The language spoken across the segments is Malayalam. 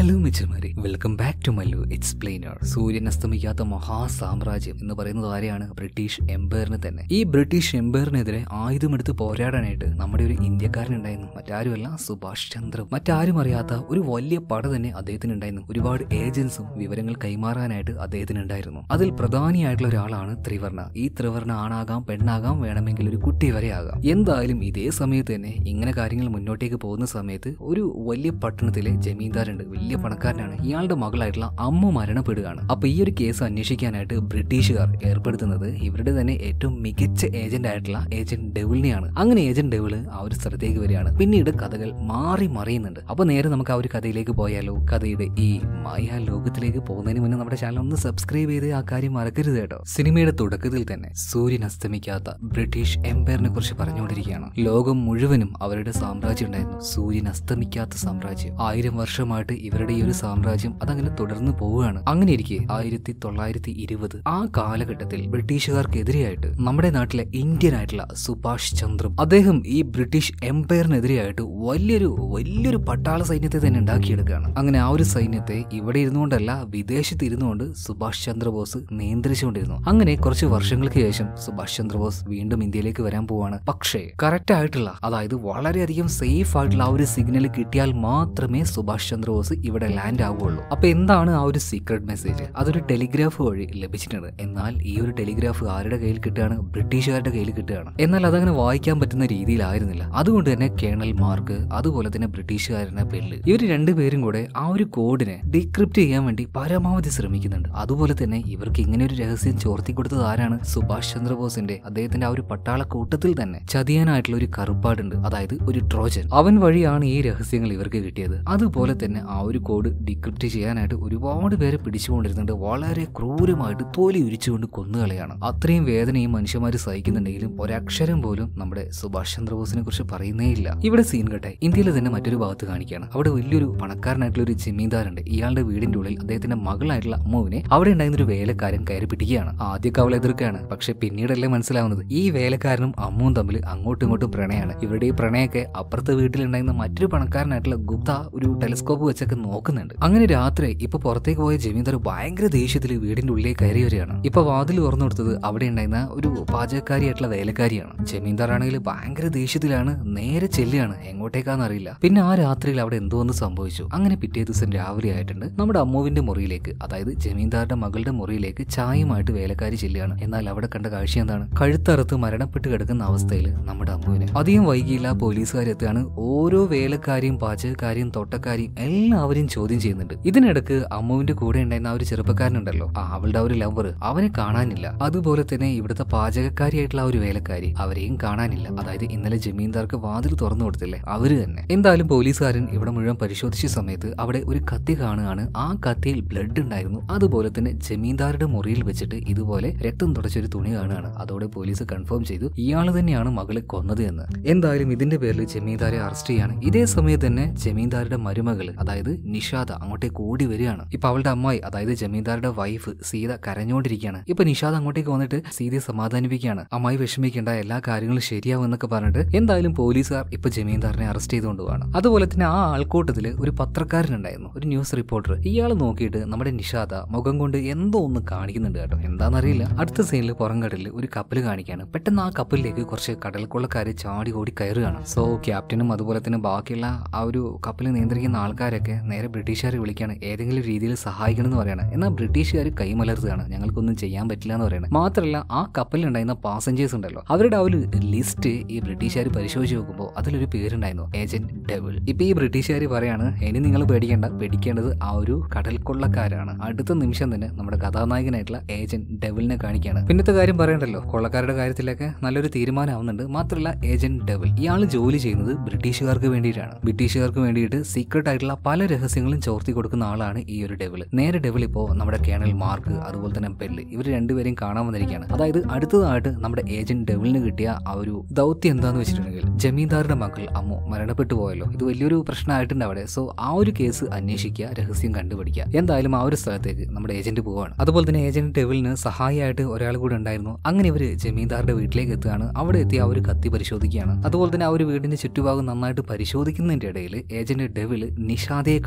ഹലോ മിച്ചമാരെ welcome back to Mallu explainer സൂര്യൻ അസ്തമിക്കാത്ത മഹാസാമ്രാജ്യം എന്ന് പറയുന്നത് ആരെയാണ് ബ്രിട്ടീഷ് എംപയറിന് തന്നെ ഈ ബ്രിട്ടീഷ് എംപയറിനെതിരെ ആയുധമെടുത്ത് പോരാടാനായിട്ട് നമ്മുടെ ഒരു ഇന്ത്യക്കാരനുണ്ടായിരുന്നു മറ്റാരുമല്ല സുഭാഷ് ചന്ദ്ര മറ്റാരും അറിയാത്ത ഒരു വലിയ പട തന്നെ അദ്ദേഹത്തിന് ഉണ്ടായിരുന്നു ഒരുപാട് ഏജൻസും വിവരങ്ങൾ കൈമാറാനായിട്ട് അദ്ദേഹത്തിന് ഉണ്ടായിരുന്നു അതിൽ പ്രധാനിയായിട്ടുള്ള ഒരാളാണ് ത്രിവർണ ഈ ത്രിവർണ ആണാകാം പെണ്ണാകാം വേണമെങ്കിൽ ഒരു കുട്ടി വരെ ആകാം എന്തായാലും ഇതേ സമയത്ത് തന്നെ ഇങ്ങനെ കാര്യങ്ങൾ മുന്നോട്ടേക്ക് പോകുന്ന സമയത്ത് ഒരു വലിയ പട്ടണത്തിലെ ജമീന്ദാരുണ്ട് വലിയ പണക്കാരനാണ് ഇയാളുടെ മകളായിട്ടുള്ള അമ്മ മരണപ്പെടുകയാണ് അപ്പൊ ഈ ഒരു കേസ് അന്വേഷിക്കാനായിട്ട് ബ്രിട്ടീഷുകാർ ഏർപ്പെടുത്തുന്നത് ഇവരുടെ തന്നെ ഏറ്റവും മികച്ച ഏജന്റ് ആയിട്ടുള്ള ഏജന്റ് ഡെവിളിനെയാണ് അങ്ങനെ ഏജന്റ് ഡെവിള് ആ ഒരു സ്ഥലത്തേക്ക് വരികയാണ് പിന്നീട് കഥകൾ മാറി മറിയുന്നുണ്ട് അപ്പൊ നേരെ നമുക്ക് ആ ഒരു കഥയിലേക്ക് പോയാലോ കഥയുടെ ഈ മായ ലോകത്തിലേക്ക് പോകുന്നതിന് മുന്നേ നമ്മുടെ ചാനൽ ഒന്ന് സബ്സ്ക്രൈബ് ചെയ്ത് ആ കാര്യം മറക്കരുത് കേട്ടോ സിനിമയുടെ തുടക്കത്തിൽ തന്നെ സൂര്യൻ അസ്തമിക്കാത്ത ബ്രിട്ടീഷ് എംപയറിനെ കുറിച്ച് പറഞ്ഞുകൊണ്ടിരിക്കുകയാണ് ലോകം മുഴുവനും അവരുടെ സാമ്രാജ്യം ഉണ്ടായിരുന്നു സൂര്യൻ അസ്തമിക്കാത്ത സാമ്രാജ്യം ആയിരം വർഷമായിട്ട് ഇവരുടെ ഈ ഒരു സാമ്രാജ്യം അതങ്ങനെ തുടർന്ന് പോവുകയാണ് അങ്ങനെ ഇരിക്കെ ആയിരത്തി തൊള്ളായിരത്തി ഇരുപത് ആ കാലഘട്ടത്തിൽ ബ്രിട്ടീഷുകാർക്കെതിരെയായിട്ട് നമ്മുടെ നാട്ടിലെ ഇന്ത്യൻ ആയിട്ടുള്ള സുഭാഷ് ചന്ദ്ര അദ്ദേഹം ഈ ബ്രിട്ടീഷ് എംപയറിനെതിരെയായിട്ട് വലിയൊരു വലിയൊരു പട്ടാള സൈന്യത്തെ തന്നെ ഉണ്ടാക്കിയെടുക്കുകയാണ് അങ്ങനെ ആ ഒരു സൈന്യത്തെ ഇവിടെ ഇരുന്നുകൊണ്ടല്ല വിദേശത്ത് ഇരുന്നുകൊണ്ട് സുഭാഷ് ചന്ദ്രബോസ് നിയന്ത്രിച്ചുകൊണ്ടിരുന്നു അങ്ങനെ കുറച്ച് വർഷങ്ങൾക്ക് ശേഷം സുഭാഷ് ചന്ദ്രബോസ് വീണ്ടും ഇന്ത്യയിലേക്ക് വരാൻ പോവാണ് പക്ഷേ കറക്റ്റ് ആയിട്ടുള്ള അതായത് വളരെയധികം സേഫ് ആയിട്ടുള്ള ആ ഒരു സിഗ്നൽ കിട്ടിയാൽ മാത്രമേ സുഭാഷ് ചന്ദ്രബോസ് ഇവിടെ ലാൻഡ് ആവുകയുള്ളൂ അപ്പൊ എന്താണ് ആ ഒരു സീക്രട്ട് മെസ്സേജ് അതൊരു ടെലിഗ്രാഫ് വഴി ലഭിച്ചിട്ടുണ്ട് എന്നാൽ ഈ ഒരു ടെലിഗ്രാഫ് ആരുടെ കയ്യിൽ കിട്ടുകയാണ് ബ്രിട്ടീഷുകാരുടെ കയ്യിൽ കിട്ടുകയാണ് എന്നാൽ അതങ്ങനെ വായിക്കാൻ പറ്റുന്ന രീതിയിലായിരുന്നില്ല അതുകൊണ്ട് തന്നെ കേണൽ മാർക്ക് അതുപോലെ തന്നെ ബ്രിട്ടീഷുകാരനെ ബെല്ല് ഇവർ രണ്ടുപേരും കൂടെ ആ ഒരു കോഡിനെ ഡീക്രിപ്റ്റ് ചെയ്യാൻ വേണ്ടി പരമാവധി ശ്രമിക്കുന്നുണ്ട് അതുപോലെ തന്നെ ഇവർക്ക് ഇങ്ങനെ ഒരു രഹസ്യം ചോർത്തി കൊടുത്തത് ആരാണ് സുഭാഷ് ചന്ദ്രബോസിന്റെ അദ്ദേഹത്തിന്റെ ആ ഒരു പട്ടാള കൂട്ടത്തിൽ തന്നെ ചതിയാനായിട്ടുള്ള ഒരു കറുപ്പാടുണ്ട് അതായത് ഒരു ട്രോജൻ അവൻ വഴിയാണ് ഈ രഹസ്യങ്ങൾ ഇവർക്ക് കിട്ടിയത് അതുപോലെ തന്നെ ആ ഒരു കോഡ് ഡീക്രിപ്റ്റ് ചെയ്യാനായിട്ട് ഒരുപാട് പേരെ പിടിച്ചുകൊണ്ടിരുന്നുണ്ട് വളരെ ക്രൂരമായിട്ട് തോലി ഉരിച്ചുകൊണ്ട് കൊന്നുകളയാണ് അത്രയും വേദനയും മനുഷ്യന്മാർ സഹിക്കുന്നുണ്ടെങ്കിലും ഒരക്ഷരം പോലും നമ്മുടെ സുഭാഷ് ചന്ദ്രബോസിനെ കുറിച്ച് പറയുന്നേ ഇല്ല ഇവിടെ സീൻ കട്ടെ ഇന്ത്യയിലെ തന്നെ മറ്റൊരു ഭാഗത്ത് കാണിക്കുകയാണ് അവിടെ വലിയൊരു പണക്കാരനായിട്ടുള്ള ഒരു ജമീന്ദാറുണ്ട് ഇയാളുടെ വീടിന്റെ ഉള്ളിൽ അദ്ദേഹത്തിന്റെ മകളായിട്ടുള്ള അമ്മുവിനെ അവിടെ ഉണ്ടായിരുന്ന ഒരു വേലക്കാരൻ കയറി പിടിക്കുകയാണ് ആദ്യമൊക്കെ അവൾ എതിർക്കുകയാണ് പക്ഷെ പിന്നീടല്ലേ മനസ്സിലാവുന്നത് ഈ വേലക്കാരനും അമ്മുവും തമ്മിൽ അങ്ങോട്ടും ഇങ്ങോട്ടും പ്രണയമാണ് ഇവരുടെ ഈ പ്രണയമൊക്കെ അപ്പുറത്തെ വീട്ടിലുണ്ടായിരുന്ന മറ്റൊരു പണക്കാരനായിട്ടുള്ള ഗുപ്ത ഒരു ടെലിസ്കോപ്പ് വെച്ചൊക്കെ നോക്കുന്നുണ്ട് അങ്ങനെ രാത്രി ഇപ്പൊ പുറത്തേക്ക് പോയ ജമീന്ദാർ ഭയങ്കര ദേഷ്യത്തിൽ വീടിന്റെ ഉള്ളിലേക്ക് കയറി വരികയാണ് ഇപ്പൊ വാതിൽ തുറന്നു കൊടുത്തത് അവിടെ ഉണ്ടായിരുന്ന ഒരു പാചകക്കാരിയായിട്ടുള്ള വേലക്കാരിയാണ് ജമീന്ദാർ ആണെങ്കിൽ ഭയങ്കര ദേഷ്യത്തിലാണ് നേരെ ചെല്ലുകയാണ് എങ്ങോട്ടേക്കാന്ന് അറിയില്ല പിന്നെ ആ രാത്രിയിൽ അവിടെ എന്തോ ഒന്ന് സംഭവിച്ചു അങ്ങനെ പിറ്റേ ദിവസം രാവിലെ ആയിട്ടുണ്ട് നമ്മുടെ അമ്മുവിന്റെ മുറിയിലേക്ക് അതായത് ജമീന്ദാരുടെ മകളുടെ മുറിയിലേക്ക് ചായയുമായിട്ട് വേലക്കാരി ചെല്ലുകയാണ് എന്നാൽ അവിടെ കണ്ട കാഴ്ച എന്താണ് കഴുത്തറുത്ത് മരണപ്പെട്ട് കിടക്കുന്ന അവസ്ഥയിൽ നമ്മുടെ അമ്മുവിനെ അധികം വൈകിയില്ല പോലീസുകാരെത്തുകയാണ് ഓരോ വേലക്കാരിയും പാചകക്കാരിയും തൊട്ടക്കാരിയും എല്ലാവരെയും ചോദ്യം ചെയ്യുന്നുണ്ട് ഇതിനിടക്ക് അമ്മുവിന്റെ കൂടെ ഉണ്ടായിരുന്ന ആ ഒരു ചെറുപ്പക്കാരനുണ്ടല്ലോ ആ അവളുടെ ആ ഒരു ലവർ അവനെ കാണാനില്ല അതുപോലെ തന്നെ ഇവിടുത്തെ പാചകക്കാരിയായിട്ടുള്ള ആ ഒരു വേലക്കാരി അവരെയും കാണാനില്ല അതായത് ഇന്നലെ ജമീന്ദാർക്ക് വാതിൽ തുറന്നു കൊടുത്തില്ലേ അവര് തന്നെ എന്തായാലും പോലീസുകാരൻ ഇവിടെ മുഴുവൻ പരിശോധിച്ച സമയത്ത് അവിടെ ഒരു കത്തി കാണുകയാണ് ആ കത്തിയിൽ ബ്ലഡ് ഉണ്ടായിരുന്നു അതുപോലെ തന്നെ ജമീന്ദാരുടെ മുറിയിൽ വെച്ചിട്ട് ഇതുപോലെ രക്തം തുടച്ചൊരു തുണി കാണുകയാണ് അതോടെ പോലീസ് കൺഫേം ചെയ്തു ഇയാൾ തന്നെയാണ് മകളെ കൊന്നത് എന്ന് എന്തായാലും ഇതിന്റെ പേരിൽ ജമീന്ദാരെ അറസ്റ്റ് ചെയ്യാണ് ഇതേ സമയത്ത് തന്നെ ജമീന്ദാരുടെ മരുമകൾ അതായത് നിഷാദ അങ്ങോട്ടേക്ക് ഓടി വരികയാണ് ഇപ്പൊ അവളുടെ അമ്മായി അതായത് ജമീന്ദാരുടെ വൈഫ് സീത കരഞ്ഞോണ്ടിരിക്കുകയാണ് ഇപ്പൊ നിഷാദ് അങ്ങോട്ടേക്ക് വന്നിട്ട് സീതയെ സമാധാനിപ്പിക്കുകയാണ് അമ്മായി വിഷമിക്കേണ്ട എല്ലാ കാര്യങ്ങളും ശരിയാവും എന്നൊക്കെ പറഞ്ഞിട്ട് എന്തായാലും പോലീസുകാർ ഇപ്പൊ ജമീന്ദാറിനെ അറസ്റ്റ് ചെയ്തുകൊണ്ട് പോവാണ് അതുപോലെ തന്നെ ആ ആൾക്കൂട്ടത്തിൽ ഒരു പത്രക്കാരനുണ്ടായിരുന്നു ഒരു ന്യൂസ് റിപ്പോർട്ടർ ഇയാൾ നോക്കിയിട്ട് നമ്മുടെ നിഷാദ മുഖം കൊണ്ട് എന്തോ ഒന്ന് കാണിക്കുന്നുണ്ട് കേട്ടോ എന്താണെന്നറിയില്ല അടുത്ത സീനിൽ പുറംകടലിൽ ഒരു കപ്പൽ കാണിക്കാണ് പെട്ടെന്ന് ആ കപ്പലിലേക്ക് കുറച്ച് കടൽക്കൊള്ളക്കാരെ ചാടി ഓടി കയറുകയാണ് സോ ക്യാപ്റ്റനും അതുപോലെ തന്നെ ബാക്കിയുള്ള ആ ഒരു കപ്പൽ നിയന്ത്രിക്കുന്ന ആൾക്കാരൊക്കെ നേരെ ബ്രിട്ടീഷുകാരെ വിളിക്കാണ് ഏതെങ്കിലും രീതിയിൽ സഹായിക്കണം എന്ന് പറയാണ് എന്നാൽ ബ്രിട്ടീഷുകാർ കൈമലർത്തുകയാണ് ഞങ്ങൾക്കൊന്നും ചെയ്യാൻ പറ്റില്ല എന്ന് പറയുന്നത് മാത്രമല്ല ആ കപ്പലിലുണ്ടായിരുന്ന പാസഞ്ചേഴ്സ് ഉണ്ടല്ലോ അവരുടെ ആ ഒരു ലിസ്റ്റ് ഈ ബ്രിട്ടീഷുകാർ പരിശോധിച്ച് നോക്കുമ്പോൾ അതിലൊരു പേരുണ്ടായിരുന്നു ഏജന്റ് ഡെവിൾ ഇപ്പൊ ഈ ബ്രിട്ടീഷുകാർ പറയാണ് ഇനി നിങ്ങൾ പേടിക്കേണ്ട പേടിക്കേണ്ടത് ആ ഒരു കടൽക്കൊള്ളക്കാരാണ് അടുത്ത നിമിഷം തന്നെ നമ്മുടെ കഥാനായകനായിട്ടുള്ള ഏജന്റ് ഡെവിളിനെ കാണിക്കുകയാണ് പിന്നത്തെ കാര്യം പറയണ്ടല്ലോ കൊള്ളക്കാരുടെ കാര്യത്തിലൊക്കെ നല്ലൊരു തീരുമാനമാവുന്നുണ്ട് മാത്രമല്ല ഏജന്റ് ഡെവിൾ ഇയാൾ ജോലി ചെയ്യുന്നത് ബ്രിട്ടീഷുകാർക്ക് വേണ്ടിയിട്ടാണ് ബ്രിട്ടീഷുകാർക്ക് വേണ്ടിയിട്ട് സീക്രട്ട് ആയിട്ടുള്ള പല രഹസ്യങ്ങളും ചോർത്തി കൊടുക്കുന്ന ആളാണ് ഈ ഒരു ഡെവിൾ നേരെ ഡെവിൾ ഇപ്പോ നമ്മുടെ കേണൽ മാർക്ക് അതുപോലെ തന്നെ ബെല്ല് ഇവർ രണ്ടുപേരെയും കാണാൻ വന്നിരിക്കുകയാണ് അതായത് അടുത്തതായിട്ട് നമ്മുടെ ഏജന്റ് ഡെവിളിന് കിട്ടിയ ആ ഒരു ദൗത്യം എന്താന്ന് വെച്ചിട്ടുണ്ടെങ്കിൽ ജമീന്ദാരുടെ മകൾ അമ്മു മരണപ്പെട്ടു പോയല്ലോ ഇത് വലിയൊരു പ്രശ്നമായിട്ടുണ്ട് അവിടെ സോ ആ ഒരു കേസ് അന്വേഷിക്കുക രഹസ്യം കണ്ടുപിടിക്കുക എന്തായാലും ആ ഒരു സ്ഥലത്തേക്ക് നമ്മുടെ ഏജന്റ് പോവാണ് അതുപോലെ തന്നെ ഏജന്റ് ഡെവിളിന് സഹായിയായിട്ട് ഒരാൾ കൂടെ ഉണ്ടായിരുന്നു അങ്ങനെ ഇവര് ജമീന്ദാരുടെ വീട്ടിലേക്ക് എത്തുകയാണ് അവിടെ എത്തി ആ ഒരു കത്തി പരിശോധിക്കുകയാണ് അതുപോലെ തന്നെ ആ ഒരു വീടിന്റെ ചുറ്റുഭാഗം നന്നായിട്ട് പരിശോധിക്കുന്നതിന്റെ ഇടയിൽ ഏജന്റ് ഡെവിൾ നിഷാദയെ കാണും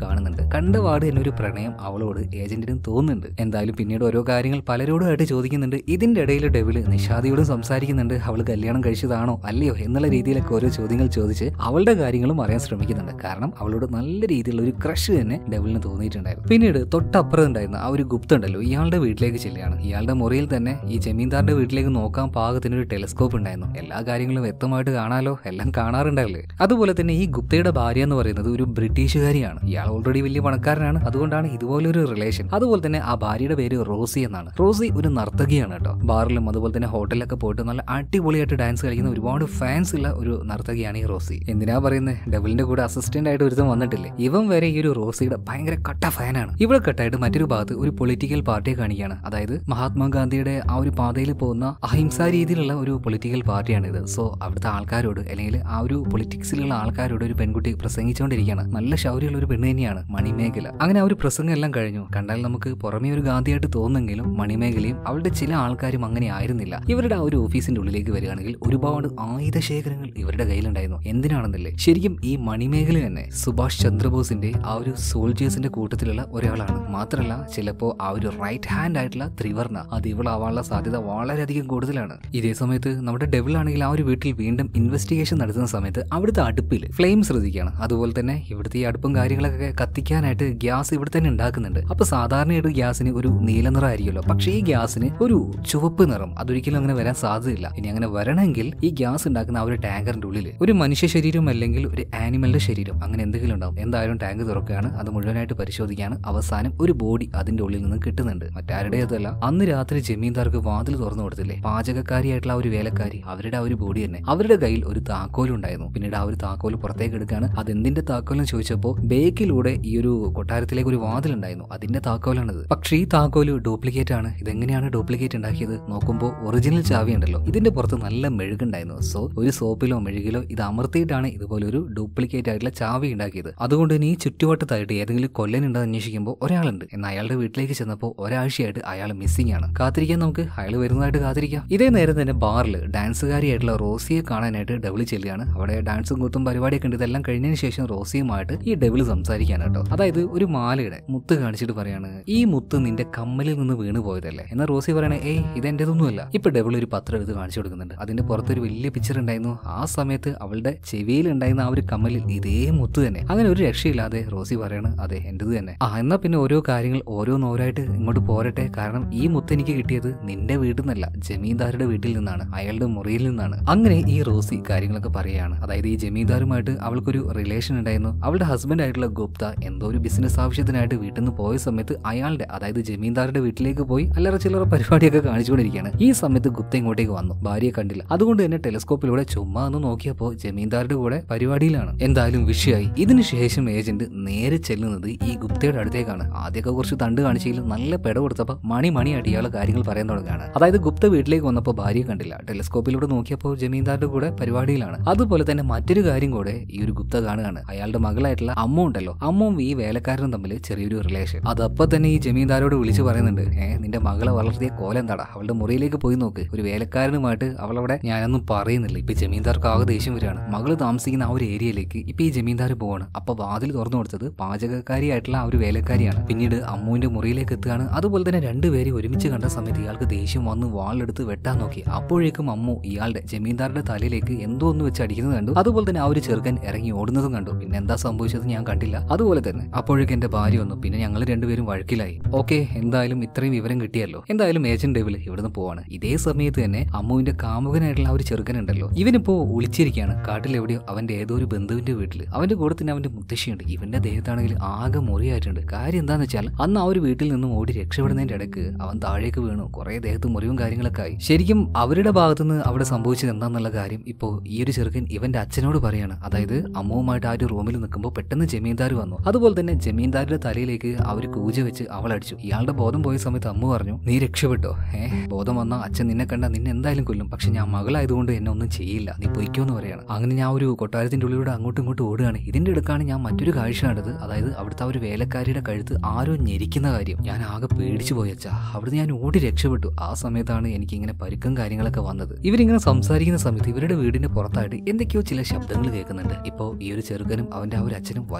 കാണുന്നുണ്ട് കണ്ട പാട് തന്നെ ഒരു പ്രണയം അവളോട് ഏജന്റിനും തോന്നുന്നുണ്ട് എന്തായാലും പിന്നീട് ഓരോ കാര്യങ്ങൾ പലരോടുമായിട്ട് ചോദിക്കുന്നുണ്ട് ഇതിന്റെ ഇടയിൽ ഡെവില് നിഷാദിയോടും സംസാരിക്കുന്നുണ്ട് അവൾ കല്യാണം കഴിച്ചതാണോ അല്ലയോ എന്നുള്ള രീതിയിലൊക്കെ ഓരോ ചോദ്യങ്ങൾ ചോദിച്ച് അവളുടെ കാര്യങ്ങളും അറിയാൻ ശ്രമിക്കുന്നുണ്ട് കാരണം അവളോട് നല്ല രീതിയിലുള്ള ഒരു ക്രഷ് തന്നെ ഡെവിലിന് തോന്നിയിട്ടുണ്ടായിരുന്നു പിന്നീട് തൊട്ടപ്പുറം ഉണ്ടായിരുന്ന ആ ഒരു ഗുപ്ത ഉണ്ടല്ലോ ഇയാളുടെ വീട്ടിലേക്ക് ചെല്ലുകയാണ് ഇയാളുടെ മുറിയിൽ തന്നെ ഈ ജമീന്ദാറിന്റെ വീട്ടിലേക്ക് നോക്കാൻ പാകത്തിന് ഒരു ടെലിസ്കോപ്പ് ഉണ്ടായിരുന്നു എല്ലാ കാര്യങ്ങളും വ്യക്തമായിട്ട് കാണാലോ എല്ലാം കാണാറുണ്ടല്ലേ അതുപോലെ തന്നെ ഈ ഗുപ്തയുടെ ഭാര്യ എന്ന് പറയുന്നത് ഒരു ബ്രിട്ടീഷുകാരിയാണ് ഇയാൾ ഓൾറെഡി വലിയ പണക്കാരനാണ് അതുകൊണ്ടാണ് ഇതുപോലൊരു റിലേഷൻ അതുപോലെ തന്നെ ആ ഭാര്യയുടെ പേര് റോസി എന്നാണ് റോസി ഒരു നർത്തകിയാണ് കേട്ടോ ബാറിലും അതുപോലെ തന്നെ ഹോട്ടലിലൊക്കെ പോയിട്ട് നല്ല അടിപൊളിയായിട്ട് ഡാൻസ് കളിക്കുന്ന ഒരുപാട് ഫാൻസ് ഉള്ള ഒരു നർത്തകിയാണ് ഈ റോസി എന്തിനാ പറയുന്നത് ഡബിളിന്റെ കൂടെ അസിസ്റ്റന്റ് ആയിട്ട് ഒരുത്തം വന്നിട്ടില്ലേ ഇവൻ വരെ ഈ ഒരു റോസിയുടെ ഭയങ്കര കട്ട ഫാനാണ് ഇവിടെ കട്ടായിട്ട് മറ്റൊരു ഭാഗത്ത് ഒരു പൊളിറ്റിക്കൽ പാർട്ടിയെ കാണിക്കുകയാണ് അതായത് മഹാത്മാഗാന്ധിയുടെ ആ ഒരു പാതയിൽ പോകുന്ന അഹിംസാ രീതിയിലുള്ള ഒരു പൊളിറ്റിക്കൽ പാർട്ടിയാണ് ഇത് സോ അവിടുത്തെ ആൾക്കാരോട് അല്ലെങ്കിൽ ആ ഒരു പൊളിറ്റിക്സിലുള്ള ആൾക്കാരോട് ഒരു പെൺകുട്ടി പ്രസംഗിച്ചുകൊണ്ടിരിക്കുകയാണ് നല്ല ശൗര്യമുള്ള ഒരു പെണ്ണ് തന്നെയാണ് മണിമേഖല അങ്ങനെ ആ ഒരു പ്രസംഗം എല്ലാം കഴിഞ്ഞു കണ്ടാൽ നമുക്ക് പുറമേ ഒരു ഗാന്ധിയായിട്ട് തോന്നുമെങ്കിലും മണിമേഖലയും അവളുടെ ചില ആൾക്കാരും അങ്ങനെ ആയിരുന്നില്ല ഇവരുടെ ആ ഒരു ഓഫീസിന്റെ ഉള്ളിലേക്ക് വരികയാണെങ്കിൽ ഒരുപാട് ആയുധ ശേഖരങ്ങൾ ഇവരുടെ കയ്യിലുണ്ടായിരുന്നു എന്തിനാണെന്നല്ലേ ശരിക്കും ഈ മണിമേഖല തന്നെ സുഭാഷ് ചന്ദ്രബോസിന്റെ ആ ഒരു സോൾജേഴ്സിന്റെ കൂട്ടത്തിലുള്ള ഒരാളാണ് മാത്രമല്ല ചിലപ്പോ ആ ഒരു റൈറ്റ് ഹാൻഡ് ആയിട്ടുള്ള ത്രിവർണ അത് ഇവളാവാനുള്ള സാധ്യത വളരെയധികം കൂടുതലാണ് ഇതേ സമയത്ത് നമ്മുടെ ഡെവിൾ ആണെങ്കിൽ ആ ഒരു വീട്ടിൽ വീണ്ടും ഇൻവെസ്റ്റിഗേഷൻ നടത്തുന്ന സമയത്ത് അവിടുത്തെ അടുപ്പിൽ ഫ്ലെയിം ശ്രദ്ധിക്കുകയാണ് അതുപോലെ തന്നെ ഇവിടുത്തെ ഈ അടുപ്പും കാര്യങ്ങളൊക്കെ കത്തിക്കാനായിട്ട് ഗ്യാസ് ഇവിടെ തന്നെ ഉണ്ടാക്കുന്നുണ്ട് അപ്പൊ സാധാരണയായിട്ട് ഗ്യാസിന് ഒരു നീല നിറം ആയിരിക്കുമല്ലോ പക്ഷേ ഈ ഗ്യാസിന് ഒരു ചുവപ്പ് നിറം അതൊരിക്കലും അങ്ങനെ വരാൻ സാധ്യതയില്ല ഇനി അങ്ങനെ വരണമെങ്കിൽ ഈ ഗ്യാസ് ഉണ്ടാക്കുന്ന ആ ഒരു ടാങ്കറിന്റെ ഉള്ളിൽ ഒരു മനുഷ്യ ശരീരം അല്ലെങ്കിൽ ഒരു ആനിമലിന്റെ ശരീരം അങ്ങനെ എന്തെങ്കിലും ഉണ്ടാവും എന്തായാലും ടാങ്ക് തുറക്കുകയാണ് അത് മുഴുവനായിട്ട് പരിശോധിക്കുകയാണ് അവസാനം ഒരു ബോഡി അതിന്റെ ഉള്ളിൽ നിന്ന് കിട്ടുന്നുണ്ട് മറ്റാരുടേതല്ല അന്ന് രാത്രി ജമീന്ദാർക്ക് വാതിൽ തുറന്നു കൊടുത്തില്ലേ പാചകക്കാരിയായിട്ടുള്ള ആ ഒരു വേലക്കാരി അവരുടെ ആ ഒരു ബോഡി തന്നെ അവരുടെ കയ്യിൽ ഒരു താക്കോൽ ഉണ്ടായിരുന്നു പിന്നീട് ആ ഒരു താക്കോൽ പുറത്തേക്ക് എടുക്കുകയാണ് അതെന്തിന്റെ താക്കോലെന്ന് ചോദിച്ചപ്പോൾ ബേക്കിലൂടെ ഈ ഒരു കൊട്ടാരത്തിലേക്ക് ഒരു വാതിൽ ഉണ്ടായിരുന്നു അതിന്റെ താക്കോലാണിത് പക്ഷേ ഈ താക്കോല് ഡ്യൂപ്ലിക്കേറ്റ് ആണ് ഇതെങ്ങനെയാണ് ഡ്യൂപ്ലിക്കേറ്റ് ഉണ്ടാക്കിയത് നോക്കുമ്പോൾ ഒറിജിനൽ ചാവി ഉണ്ടല്ലോ ഇതിന്റെ പുറത്ത് നല്ല മെഴുകുണ്ടായിരുന്നു സോ ഒരു സോപ്പിലോ മെഴുകിലോ ഇത് അമർത്തിയിട്ടാണ് ഇതുപോലെ ഒരു ഡ്യൂപ്ലിക്കേറ്റ് ആയിട്ടുള്ള ചാവി ഉണ്ടാക്കിയത് അതുകൊണ്ട് തന്നെ ഈ ചുറ്റുവട്ടത്തായിട്ട് ഏതെങ്കിലും കൊല്ലനുണ്ടോ അന്വേഷിക്കുമ്പോൾ ഒരാളുണ്ട് എന്നാൽ അയാളുടെ വീട്ടിലേക്ക് ചെന്നപ്പോൾ ഒരാഴ്ചയായിട്ട് അയാൾ മിസ്സിംഗ് ആണ് കാത്തിരിക്കാൻ നമുക്ക് അയാൾ വരുന്നതായിട്ട് കാത്തിരിക്കാം ഇതേ നേരം തന്നെ ബാറിൽ ഡാൻസുകാരിയായിട്ടുള്ള റോസിയെ കാണാനായിട്ട് ഡബിൾ ചെല്ലുകയാണ് അവിടെ ഡാൻസും കൂത്തും പരിപാടിയൊക്കെ ഉണ്ട് ഇതെല്ലാം കഴിഞ്ഞതിന് ശേഷം റോസിയുമായിട്ട് ഈ ഡബിൾ സംസാരിക്കാൻ കേട്ടോ അതായത് ഒരു മാലയുടെ മുത്ത് കാണിച്ചിട്ട് പറയാണ് ഈ മുത്ത് നിന്റെ കമ്മലിൽ നിന്ന് വീണ് പോയതല്ലേ എന്നാൽ റോസി പറയണേ ഏയ് ഇത് എന്റേതൊന്നുമല്ല ഇപ്പൊ ഡബിൾ ഒരു പത്രം എടുത്ത് കാണിച്ചു കൊടുക്കുന്നുണ്ട് അതിന്റെ പുറത്തൊരു വലിയ പിക്ചർ ഉണ്ടായിരുന്നു ആ സമയത്ത് അവളുടെ ചെവിയിൽ ഉണ്ടായിരുന്ന ആ ഒരു കമ്മലിൽ ഇതേ മുത്ത് തന്നെ അങ്ങനെ ഒരു രക്ഷയില്ലാതെ റോസി പറയാണ് അതെ എന്റേത് തന്നെ ആ എന്നാ പിന്നെ ഓരോ കാര്യങ്ങൾ ഓരോന്നോരായിട്ട് ഇങ്ങോട്ട് പോരട്ടെ കാരണം ഈ മുത്ത് എനിക്ക് കിട്ടിയത് നിന്റെ വീട്ടിൽ നിന്നല്ല ജമീന്ദാരുടെ വീട്ടിൽ നിന്നാണ് അയാളുടെ മുറിയിൽ നിന്നാണ് അങ്ങനെ ഈ റോസി കാര്യങ്ങളൊക്കെ പറയുകയാണ് അതായത് ഈ ജമീന്ദാരുമായിട്ട് അവൾക്കൊരു റിലേഷൻ ഉണ്ടായിരുന്നു അവളുടെ ഹസ്ബൻഡ് ആയിട്ടുള്ള ഗുപ്ത എന്തോ ഒരു ബിസിനസ് ആവശ്യത്തിനായിട്ട് വീട്ടിൽ നിന്ന് പോയ സമയത്ത് അയാളുടെ അതായത് ജമീന്ദാരുടെ വീട്ടിലേക്ക് പോയി അല്ലറ ചില്ലറ പരിപാടിയൊക്കെ കാണിച്ചുകൊണ്ടിരിക്കുകയാണ് ഈ സമയത്ത് ഗുപ്ത ഇങ്ങോട്ടേക്ക് വന്നു ഭാര്യയെ കണ്ടില്ല അതുകൊണ്ട് തന്നെ ടെലിസ്കോപ്പിലൂടെ ചുമ്മാ ഒന്ന് നോക്കിയപ്പോൾ ജമീന്ദാരുടെ കൂടെ പരിപാടിയിലാണ് എന്തായാലും വിഷയമായി ഇതിനുശേഷം ഏജന്റ് നേരെ ചെല്ലുന്നത് ഈ ഗുപ്തയുടെ അടുത്തേക്കാണ് ആദ്യമൊക്കെ കുറച്ച് തണ്ട് കാണിച്ചെങ്കിലും നല്ല പെട കൊടുത്തപ്പോൾ മണി മണിയായിട്ട് ഇയാൾ കാര്യങ്ങൾ പറയാൻ തുടങ്ങുകയാണ് അതായത് ഗുപ്ത വീട്ടിലേക്ക് വന്നപ്പോൾ ഭാര്യയെ കണ്ടില്ല ടെലിസ്കോപ്പിലൂടെ നോക്കിയപ്പോൾ ജമീന്ദാരുടെ കൂടെ പരിപാടിയിലാണ് അതുപോലെ തന്നെ മറ്റൊരു കാര്യം കൂടെ ഈ ഒരു ഗുപ്ത കാണുകയാണ് അയാളുടെ മകളായിട്ടുള്ള അമ്മ ഉണ്ടല്ലോ അമ്മവും ഈ വേലക്കാരനും തമ്മിൽ ചെറിയൊരു റിലേഷൻ അതപ്പോൾ തന്നെ ഈ ജമീന്ദാരോട് വിളിച്ചു പറയുന്നുണ്ട് ഏ നിന്റെ മകളെ വളർത്തിയ കോലം എന്താടാ അവളുടെ മുറിയിലേക്ക് പോയി നോക്ക് ഒരു വേലക്കാരനുമായിട്ട് അവളവിടെ ഞാനൊന്നും പറയുന്നില്ല ഇപ്പൊ ജമീന്ദാർക്ക് ആകെ ദേഷ്യം വരികയാണ് മകള് താമസിക്കുന്ന ആ ഒരു ഏരിയയിലേക്ക് ഇപ്പൊ ഈ ജമീന്ദാർ പോവാണ് അപ്പൊ വാതിൽ തുറന്നു കൊടുത്തത് പാചകക്കാരിയായിട്ടുള്ള ആ ഒരു വേലക്കാരിയാണ് പിന്നീട് അമ്മുവിന്റെ മുറിയിലേക്ക് എത്തുകയാണ് അതുപോലെ തന്നെ രണ്ടുപേരും ഒരുമിച്ച് കണ്ട സമയത്ത് ഇയാൾക്ക് ദേഷ്യം വന്ന് വാളെടുത്ത് വെട്ടാൻ നോക്കി അപ്പോഴേക്കും അമ്മു ഇയാളുടെ ജമീന്ദാരുടെ തലയിലേക്ക് എന്തോ ഒന്ന് വെച്ച് അടിക്കുന്നത് കണ്ടു അതുപോലെ തന്നെ ആ ഒരു ചെറുക്കൻ ഇറങ്ങി ഓടുന്നതും കണ്ടു പിന്നെ എന്താ സംഭവിച്ചത് ഞാൻ കണ്ടില്ല അതുപോലെ തന്നെ അപ്പോഴേക്കും എന്റെ ഭാര്യ വന്നു പിന്നെ ഞങ്ങൾ രണ്ടുപേരും വഴക്കിലായി ഓക്കെ എന്തായാലും ഇത്രയും വിവരം കിട്ടിയല്ലോ എന്തായാലും ഏജന്റ് ഡെവിൽ ഇവിടുന്ന് പോവാണ് ഇതേ സമയത്ത് തന്നെ അമ്മുവിന്റെ കാമുകനായിട്ടുള്ള ആ ഒരു ചെറുക്കനുണ്ടല്ലോ ഇവനിപ്പോ ഒളിച്ചിരിക്കുകയാണ് കാട്ടിലെവിടെയോ അവന്റെ ഏതോ ഒരു ബന്ധുവിന്റെ വീട്ടിൽ അവന്റെ കൂടെ തന്നെ അവന്റെ മുത്തശ്ശിയുണ്ട് ഇവന്റെ ദേഹത്താണെങ്കിൽ ആകെ മുറിയായിട്ടുണ്ട് കാര്യം എന്താന്ന് വെച്ചാൽ അന്ന് ആ ഒരു വീട്ടിൽ നിന്നും ഓടി രക്ഷപ്പെടുന്നതിന്റെ ഇടയ്ക്ക് അവൻ താഴേക്ക് വീണു കുറെ ദേഹത്ത് മുറിവും കാര്യങ്ങളൊക്കെ ആയി ശരിക്കും അവരുടെ ഭാഗത്തുനിന്ന് അവിടെ സംഭവിച്ചത് എന്താന്നുള്ള കാര്യം ഇപ്പോ ഈ ഒരു ചെറുക്കൻ ഇവന്റെ അച്ഛനോട് പറയാണ് അതായത് അമ്മുവുമായിട്ട് ആ ഒരു റൂമിൽ നിൽക്കുമ്പോൾ പെട്ടെന്ന് ജമീന്ദാർ വന്നു അതുപോലെ തന്നെ ജമീന്ദാരുടെ തലയിലേക്ക് ആ ഒരു കൂജ വെച്ച് അവൾ അടിച്ചു ഇയാളുടെ ബോധം പോയ സമയത്ത് അമ്മ പറഞ്ഞു നീ രക്ഷപ്പെട്ടോ ഏ ബോധം വന്ന അച്ഛൻ നിന്നെ കണ്ട നിന്നെ എന്തായാലും കൊല്ലും പക്ഷെ ഞാൻ മകളായതുകൊണ്ട് എന്നെ ഒന്നും ചെയ്യില്ല നീ പൊയ്ക്കോ എന്ന് പറയാണ് അങ്ങനെ ഞാൻ ഒരു കൊട്ടാരത്തിന്റെ ഉള്ളിലൂടെ അങ്ങോട്ടും ഇങ്ങോട്ടും ഓടുകയാണ് ഇതിന്റെ അടുക്കാണ് ഞാൻ മറ്റൊരു കാഴ്ച കണ്ടത് അതായത് അവിടുത്തെ ആ ഒരു വേലക്കാരിയുടെ കഴുത്ത് ആരോ ഞെരിക്കുന്ന കാര്യം ഞാൻ ആകെ പേടിച്ചു പോയച്ചാ അവിടുന്ന് ഞാൻ ഓടി രക്ഷപ്പെട്ടു ആ സമയത്താണ് എനിക്ക് ഇങ്ങനെ പരുക്കം കാര്യങ്ങളൊക്കെ വന്നത് ഇവരിങ്ങനെ സംസാരിക്കുന്ന സമയത്ത് ഇവരുടെ വീടിന്റെ പുറത്തായിട്ട് എന്തൊക്കെയോ ചില ശബ്ദങ്ങൾ കേൾക്കുന്നുണ്ട് ഇപ്പോ ഈ ഒരു ചെറുക്കനും അവന്റെ ആ ഒരു അച്ഛനും വല്ലാതെ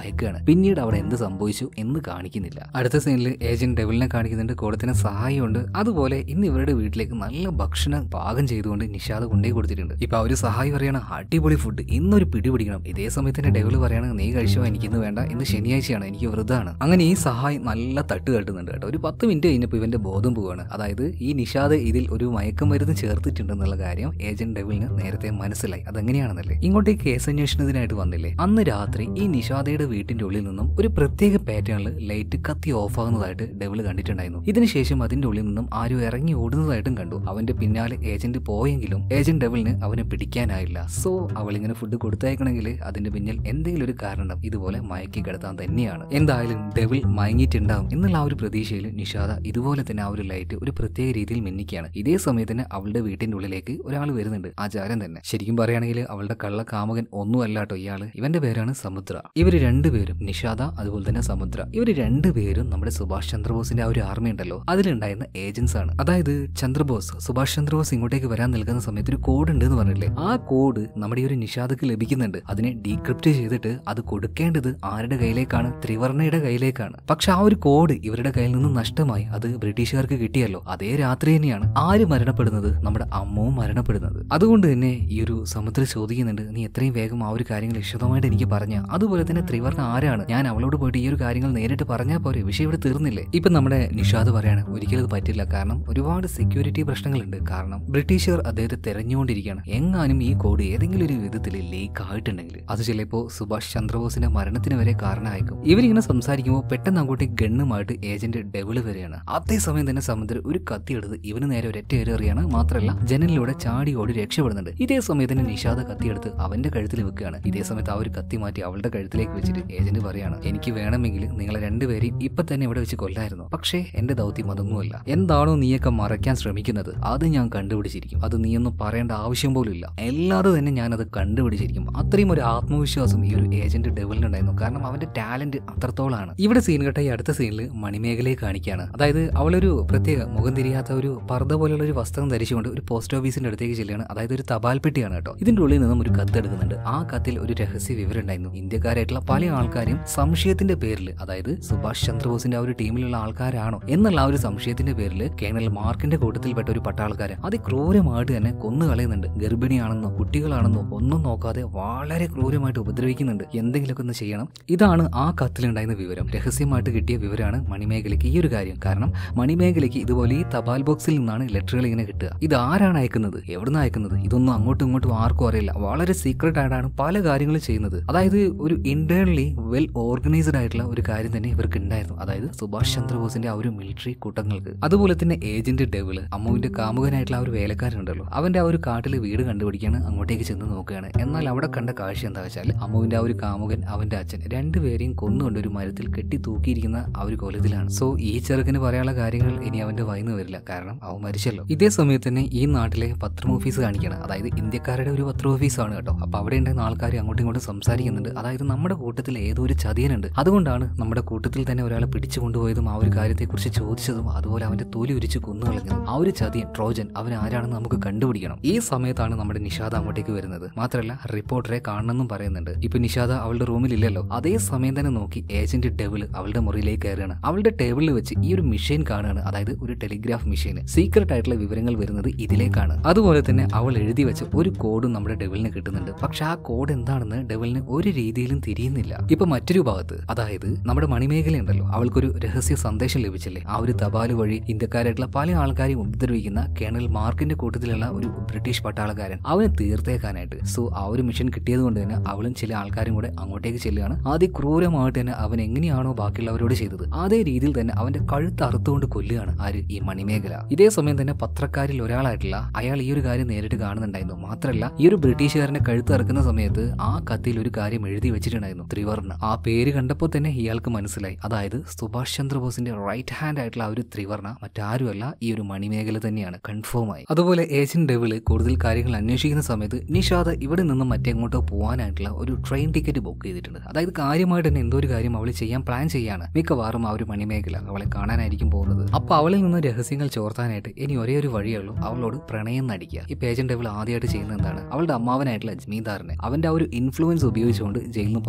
മയക്കുകയാണ് പിന്നീട് അവിടെ എന്ത് സംഭവിച്ചു എന്ന് കാണിക്കുന്നില്ല അടുത്ത സീനിൽ ഏജന്റ് ഡെവിലിനെ കാണിക്കുന്നുണ്ട് കൂടത്തിന് സഹായമുണ്ട് അതുപോലെ ഇന്ന് ഇവരുടെ വീട്ടിലേക്ക് നല്ല ഭക്ഷണം പാകം ചെയ്തുകൊണ്ട് നിഷാദ് കൊണ്ടേ കൊടുത്തിട്ടുണ്ട് ഇപ്പൊ അവര് സഹായി പറയാണ് അടിപൊളി ഫുഡ് ഇന്നൊരു പിടി പിടിക്കണം ഇതേ സമയത്ത് തന്നെ ഡെവിൾ പറയാണ് നീ കഴിച്ചോ എനിക്കിന്ന് വേണ്ട ഇന്ന് ശനിയാഴ്ചയാണ് എനിക്ക് വ്രതമാണ് അങ്ങനെ ഈ സഹായി നല്ല തട്ട് കെട്ടുന്നുണ്ട് കേട്ടോ ഒരു പത്ത് മിനിറ്റ് കഴിഞ്ഞപ്പോൾ ഇവന്റെ ബോധം പോവാണ് അതായത് ഈ നിഷാദ് ഇതിൽ ഒരു മയക്കുമരുന്ന് ചേർത്തിട്ടുണ്ടെന്നുള്ള കാര്യം ഏജന്റ് ഡെവിളിന് നേരത്തെ മനസ്സിലായി അതെങ്ങനെയാണെന്നല്ലേ ഇങ്ങോട്ട് ഈ കേസ് അന്വേഷണത്തിനായിട്ട് വന്നില്ലേ അന്ന് രാത്രി ഈ നിഷാദയുടെ വീട്ടിന്റെ ഉള്ളിൽ നിന്നും ഒരു പ്രത്യേക പാറ്റേണിൽ ലൈറ്റ് കത്തി ഓഫ് ആകുന്നതായിട്ട് ഡെവിൾ കണ്ടിട്ടുണ്ടായിരുന്നു ഇതിനുശേഷം അതിന്റെ ഉള്ളിൽ നിന്നും ആരും ഇറങ്ങി ഓടുന്നതായിട്ടും കണ്ടു അവന്റെ പിന്നാലെ ഏജന്റ് പോയെങ്കിലും ഏജന്റ് ഡെവിളിന് അവനെ പിടിക്കാനായില്ല സോ അവൾ ഇങ്ങനെ ഫുഡ് കൊടുത്തയക്കണമെങ്കിൽ അതിന്റെ പിന്നിൽ എന്തെങ്കിലും ഒരു കാരണം ഇതുപോലെ മയക്കി കിടത്താൻ തന്നെയാണ് എന്തായാലും ഡെവിൾ മയങ്ങിയിട്ടുണ്ടാവും എന്നുള്ള ആ ഒരു പ്രതീക്ഷയിൽ നിഷാദ ഇതുപോലെ തന്നെ ആ ഒരു ലൈറ്റ് ഒരു പ്രത്യേക രീതിയിൽ മിന്നിക്കുകയാണ് ഇതേ സമയത്ത് തന്നെ അവളുടെ വീട്ടിന്റെ ഉള്ളിലേക്ക് ഒരാൾ വരുന്നുണ്ട് ആചാരം തന്നെ ശരിക്കും പറയുകയാണെങ്കിൽ അവളുടെ കള്ള കാമുകൻ ഒന്നുമല്ല കേട്ടോ ഇയാള് ഇവന്റെ പേരാണ് സമുദ്ര ഇവര് രണ്ടുപേരും നിഷാദ അതുപോലെ തന്നെ സമുദ്ര ഇവര് രണ്ടുപേരും നമ്മുടെ സുഭാഷ് ചന്ദ്രബോസിന്റെ ആ ഒരു ആർമി ഉണ്ടല്ലോ അതിലുണ്ടായിരുന്ന ഏജൻസ് ആണ് അതായത് ചന്ദ്രബോസ് സുഭാഷ് ചന്ദ്രബോസ് ഇങ്ങോട്ടേക്ക് വരാൻ നിൽക്കുന്ന സമയത്ത് ഒരു കോഡ് ഉണ്ട് എന്ന് പറഞ്ഞില്ലേ ആ കോഡ് നമ്മുടെ ഈ ഒരു നിഷാദക്ക് ലഭിക്കുന്നുണ്ട് അതിനെ ഡീക്രിപ്റ്റ് ചെയ്തിട്ട് അത് കൊടുക്കേണ്ടത് ആരുടെ കയ്യിലേക്കാണ് ത്രിവർണയുടെ കയ്യിലേക്കാണ് പക്ഷെ ആ ഒരു കോഡ് ഇവരുടെ കയ്യിൽ നിന്ന് നഷ്ടമായി അത് ബ്രിട്ടീഷുകാർക്ക് കിട്ടിയല്ലോ അതേ രാത്രി തന്നെയാണ് ആര് മരണപ്പെടുന്നത് നമ്മുടെ അമ്മവും മരണപ്പെടുന്നത് അതുകൊണ്ട് തന്നെ ഈ ഒരു സമുദ്രം ചോദിക്കുന്നുണ്ട് നീ എത്രയും വേഗം ആ ഒരു കാര്യങ്ങൾ വിശദമായിട്ട് എനിക്ക് പറഞ്ഞ അതുപോലെ തന്നെ ത്രിവർണ ആരാണ് ഞാൻ അവളോട് പോയിട്ട് ഈ ഒരു കാര്യങ്ങൾ നേരിട്ട് പറഞ്ഞാൽ പോരെ വിഷയം ഇവിടെ തീർന്നില്ലേ ഇപ്പൊ നമ്മുടെ നിഷാദ് പറയാണ് ഒരിക്കലും അത് പറ്റില്ല കാരണം ഒരുപാട് സെക്യൂരിറ്റി പ്രശ്നങ്ങളുണ്ട് കാരണം ബ്രിട്ടീഷുകാർ അദ്ദേഹത്തെ തെരഞ്ഞുകൊണ്ടിരിക്കുകയാണ് എങ്ങാനും ഈ കോഡ് ഏതെങ്കിലും ഒരു വിധത്തിൽ ലീക്ക് ആയിട്ടുണ്ടെങ്കിൽ അത് ചിലപ്പോ സുഭാഷ് ചന്ദ്രബോസിന്റെ മരണത്തിന് വരെ കാരണമായിരിക്കും ഇവരിങ്ങനെ സംസാരിക്കുമ്പോൾ പെട്ടെന്ന് അങ്ങോട്ട് ഗണ്ണുമായിട്ട് ഏജന്റ് ഡെവിള് വരികയാണ് അതേസമയം തന്നെ സമുദ്രം ഒരു കത്തി എടുത്ത് ഇവന് നേരെ ഒരൊറ്റ എറിയാണ് മാത്രമല്ല ജനലിലൂടെ ചാടി ഓടി രക്ഷപ്പെടുന്നുണ്ട് ഇതേ സമയത്ത് തന്നെ നിഷാദ കത്തിയെടുത്ത് അവന്റെ കഴുത്തിൽ വെക്കുകയാണ് ഇതേ സമയത്ത് ആ ഒരു കത്തി മാറ്റി അവളുടെ കഴുത്തിലേക്ക് വെച്ചിട്ട് ഏജന്റ് പറയാണ് എനിക്ക് വേണമെങ്കിൽ നിങ്ങളെ രണ്ടുപേരെയും ഇപ്പൊ തന്നെ ഇവിടെ വെച്ച് കൊല്ലായിരുന്നു പക്ഷേ എന്റെ ദൗത്യം അതൊന്നുമല്ല എന്താണോ നീയൊക്കെ മറയ്ക്കാൻ ശ്രമിക്കുന്നത് അത് ഞാൻ കണ്ടുപിടിച്ചിരിക്കും അത് നീയൊന്നും പറയേണ്ട ആവശ്യം പോലും ഇല്ല അല്ലാതെ തന്നെ ഞാൻ അത് കണ്ടുപിടിച്ചിരിക്കും അത്രയും ഒരു ആത്മവിശ്വാസം ഈ ഒരു ഏജന്റ് ഡെവലിനുണ്ടായിരുന്നു കാരണം അവന്റെ ടാലന്റ് അത്രത്തോളാണ് ഇവിടെ സീൻ കേട്ട ഈ അടുത്ത സീനിൽ മണിമേഖലയെ കാണിക്കുകയാണ് അതായത് അവളൊരു പ്രത്യേക മുഖം തിരിയാത്ത ഒരു പർദ്ദ പോലുള്ള ഒരു വസ്ത്രം ധരിച്ചുകൊണ്ട് ഒരു പോസ്റ്റ് ഓഫീസിന്റെ അടുത്തേക്ക് ചെല്ലുകയാണ് അതായത് ഒരു തപാൽ പെട്ടിയാണ് കേട്ടോ ഇതിന്റെ ഉള്ളിൽ നിന്നും ഒരു കത്ത് എടുക്കുന്നുണ്ട് ആ കത്തിൽ ഒരു രഹസ്യ വിവരം ഉണ്ടായിരുന്നു ഇന്ത്യക്കാരായിട്ടുള്ള പല ആൾക്കാരും സംശയത്തിന്റെ പേരിൽ അതായത് സുഭാഷ് ചന്ദ്രബോസിന്റെ ആ ഒരു ടീമിലുള്ള ആൾക്കാരാണോ എന്നുള്ള ആ ഒരു സംശയത്തിന്റെ പേരിൽ കേണൽ മാർക്കിന്റെ കൂട്ടത്തിൽപ്പെട്ട ഒരു പട്ടാൾക്കാരെ അതിക്രൂരമായിട്ട് തന്നെ കൊന്നു കളയുന്നുണ്ട് ഗർഭിണിയാണെന്നോ കുട്ടികളാണെന്നോ ഒന്നും നോക്കാതെ വളരെ ക്രൂരമായിട്ട് ഉപദ്രവിക്കുന്നുണ്ട് എന്തെങ്കിലുമൊക്കെ ഒന്ന് ചെയ്യണം ഇതാണ് ആ കത്തിലുണ്ടായിരുന്ന വിവരം രഹസ്യമായിട്ട് കിട്ടിയ വിവരമാണ് മണിമേഖലയ്ക്ക് ഈ ഒരു കാര്യം കാരണം മണിമേഖലയ്ക്ക് ഇതുപോലെ ഈ തപാൽ ബോക്സിൽ നിന്നാണ് ലെറ്ററുകൾ ഇങ്ങനെ കിട്ടുക ഇത് ആരാണ് അയക്കുന്നത് എവിടുന്ന് അയക്കുന്നത് ഇതൊന്നും അങ്ങോട്ടും ഇങ്ങോട്ടും ആർക്കും അറിയില്ല വളരെ സീക്രട്ട് ആയിട്ടാണ് പല കാര്യങ്ങളും ചെയ്യുന്നത് അതായത് ഒരു ഇന്റേണലി വെൽ ഓർഗനൈസ്ഡ് ആയിട്ടുള്ള ഒരു കാര്യം തന്നെ ഇവർക്ക് ഉണ്ടായിരുന്നു അതായത് സുഭാഷ് ചന്ദ്രബോസിന്റെ ആ ഒരു മിലിറ്ററി കൂട്ടങ്ങൾക്ക് അതുപോലെ തന്നെ ഏജന്റ് ഡെവിള് അമ്മുവിന്റെ കാമുകനായിട്ടുള്ള ആ ഒരു വേലക്കാരനുണ്ടല്ലോ അവന്റെ ആ ഒരു കാട്ടിൽ വീട് കണ്ടുപിടിക്കാണ് അങ്ങോട്ടേക്ക് ചെന്ന് നോക്കുകയാണ് എന്നാൽ അവിടെ കണ്ട കാഴ്ച എന്താ വെച്ചാൽ അമ്മുവിന്റെ ആ ഒരു കാമുകൻ അവന്റെ അച്ഛൻ രണ്ടുപേരെയും കൊന്നുകൊണ്ട് ഒരു മരത്തിൽ കെട്ടി തൂക്കിയിരിക്കുന്ന ആ ഒരു കൊലത്തിലാണ് സോ ഈ ചെറുക്കന് പറയാനുള്ള കാര്യങ്ങൾ ഇനി അവന്റെ വായിന്ന് വരില്ല കാരണം അവൻ മരിച്ചല്ലോ ഇതേ സമയത്ത് തന്നെ ഈ നാട്ടിലെ പത്രം ഓഫീസ് കാണിക്കണം അതായത് ഇന്ത്യക്കാരുടെ ഒരു പത്ര ഓഫീസാണ് കേട്ടോ അപ്പൊ അവിടെ ഉണ്ടായിരുന്ന ആൾക്കാർ അങ്ങോട്ടും ഇങ്ങോട്ടും സംസാരിക്കുന്നുണ്ട് അതായത് നമ്മുടെ കൂട്ടത്തിൽ ഏതോ ഒരു ചതിയനുണ്ട് അതുകൊണ്ടാണ് നമ്മുടെ കൂട്ടത്തിൽ തന്നെ ഒരാളെ പിടിച്ചു കൊണ്ടുപോയതും ആ ഒരു കാര്യത്തെക്കുറിച്ച് ചോദിച്ചതും അതുപോലെ അവന്റെ തൊലി ഉരിച്ച് കൊന്നു കളഞ്ഞതും ആ ഒരു ചതിയൻ ട്രോജൻ അവൻ ആരാണെന്ന് നമുക്ക് കണ്ടുപിടിക്കണം ഈ സമയത്താണ് നമ്മുടെ നിഷാദ അങ്ങോട്ടേക്ക് വരുന്നത് മാത്രമല്ല റിപ്പോർട്ടറെ കാണണമെന്നും പറയുന്നുണ്ട് ഇപ്പൊ നിഷാദ അവളുടെ റൂമിൽ ഇല്ലല്ലോ അതേ സമയം തന്നെ നോക്കി ഏജന്റ് ഡെവിൾ അവളുടെ മുറിയിലേക്ക് കയറുകയാണ് അവളുടെ ടേബിളിൽ വെച്ച് ഈ ഒരു മെഷീൻ കാണുകയാണ് അതായത് ഒരു ടെലിഗ്രാഫ് മെഷീൻ സീക്രട്ട് ആയിട്ടുള്ള വിവരങ്ങൾ വരുന്നത് ഇതിലേക്കാണ് അതുപോലെ തന്നെ അവൾ എഴുതി വെച്ച ഒരു കോഡും നമ്മുടെ ഡെവിളിന് കിട്ടുന്നുണ്ട് പക്ഷെ ആ കോഡ് എന്താണെന്ന് ഡെവിളിന് ഒരു രീതിയിലും തിരിയുന്നില്ല ഇപ്പൊ മറ്റൊരു ഭാഗത്ത് അതായത് നമ്മുടെ മണിമേഖല ഉണ്ടല്ലോ അവൾക്കൊരു രഹസ്യ സന്ദേശം ലഭിച്ചില്ലേ ആ ഒരു തപാല് വഴി ഇന്ത്യക്കാരായിട്ടുള്ള പല ആൾക്കാരെയും ഉപദ്രവിക്കുന്ന കേണൽ മാർക്കിന്റെ കൂട്ടത്തിലുള്ള ഒരു ബ്രിട്ടീഷ് പട്ടാളക്കാരൻ അവനെ തീർത്തേക്കാനായിട്ട് സോ ആ ഒരു മിഷൻ കിട്ടിയത് കൊണ്ട് തന്നെ അവളും ചില ആൾക്കാരും കൂടെ അങ്ങോട്ടേക്ക് ചെല്ലുകയാണ് ആദ്യ ക്രൂരമായിട്ട് തന്നെ അവൻ എങ്ങനെയാണോ ബാക്കിയുള്ളവരോട് ചെയ്തത് അതേ രീതിയിൽ തന്നെ അവന്റെ കഴുത്ത് അറുത്തുകൊണ്ട് കൊല്ലുകയാണ് ആര് ഈ മണിമേഖല ഇതേ സമയം തന്നെ പത്രക്കാരിൽ ഒരാളായിട്ടുള്ള അയാൾ ഈ ഒരു കാര്യം നേരിട്ട് കാണുന്നുണ്ടായിരുന്നു മാത്രമല്ല ഈ ഒരു ബ്രിട്ടീഷുകാരന്റെ കഴുത്ത് അറുക്കുന്ന സമയത്ത് ആ കത്തിൽ ഒരു കാര്യം എഴുതി വെച്ചിട്ടുണ്ടായിരുന്നു ത്രിവർണ ആ പേര് കണ്ടപ്പോൾ തന്നെ ഇയാൾക്ക് മനസ്സിലായി അതായത് സുഭാഷ് ചന്ദ്രബോസിന്റെ റൈറ്റ് ഹാൻഡ് ആയിട്ടുള്ള ആ ഒരു ത്രിവർണ മറ്റാരുമല്ല ഈ ഒരു മണിമേഖല തന്നെയാണ് കൺഫേം ആയി അതുപോലെ ഏഷ്യൻ ഡെവിള് കൂടുതൽ കാര്യങ്ങൾ അന്വേഷിക്കുന്ന സമയത്ത് നിഷാദ ഇവിടെ നിന്നും മറ്റെങ്ങോട്ടോ പോകാനായിട്ടുള്ള ഒരു ട്രെയിൻ ടിക്കറ്റ് ബുക്ക് ചെയ്തിട്ടുണ്ട് അതായത് കാര്യമായിട്ട് തന്നെ എന്തോ ഒരു കാര്യം അവൾ ചെയ്യാൻ പ്ലാൻ ചെയ്യാണ് മിക്കവാറും ആ ഒരു മണിമേഖല അവളെ കാണാനായിരിക്കും പോകുന്നത് അപ്പൊ അവളിൽ നിന്ന് രഹസ്യങ്ങൾ ചോർത്താനായിട്ട് ഇനി ഒരേ ഒരു വഴിയേ ഉള്ളൂ അവളോട് പ്രണയം നടിക്കുക ഈ പേജന്റ് ഡെവിൾ ആദ്യമായിട്ട് ചെയ്യുന്നത് എന്താണ് അവളുടെ അമ്മാവനായിട്ടുള്ള ജമീന്ദാറിനെ അവന്റെ ആ ഒരു ഇൻഫ്ലുവൻസ് ഉപയോഗിച്ചുകൊണ്ട് ജയിലിൽ നിന്ന് പുറത്തേക്ക് ഇറക്കുക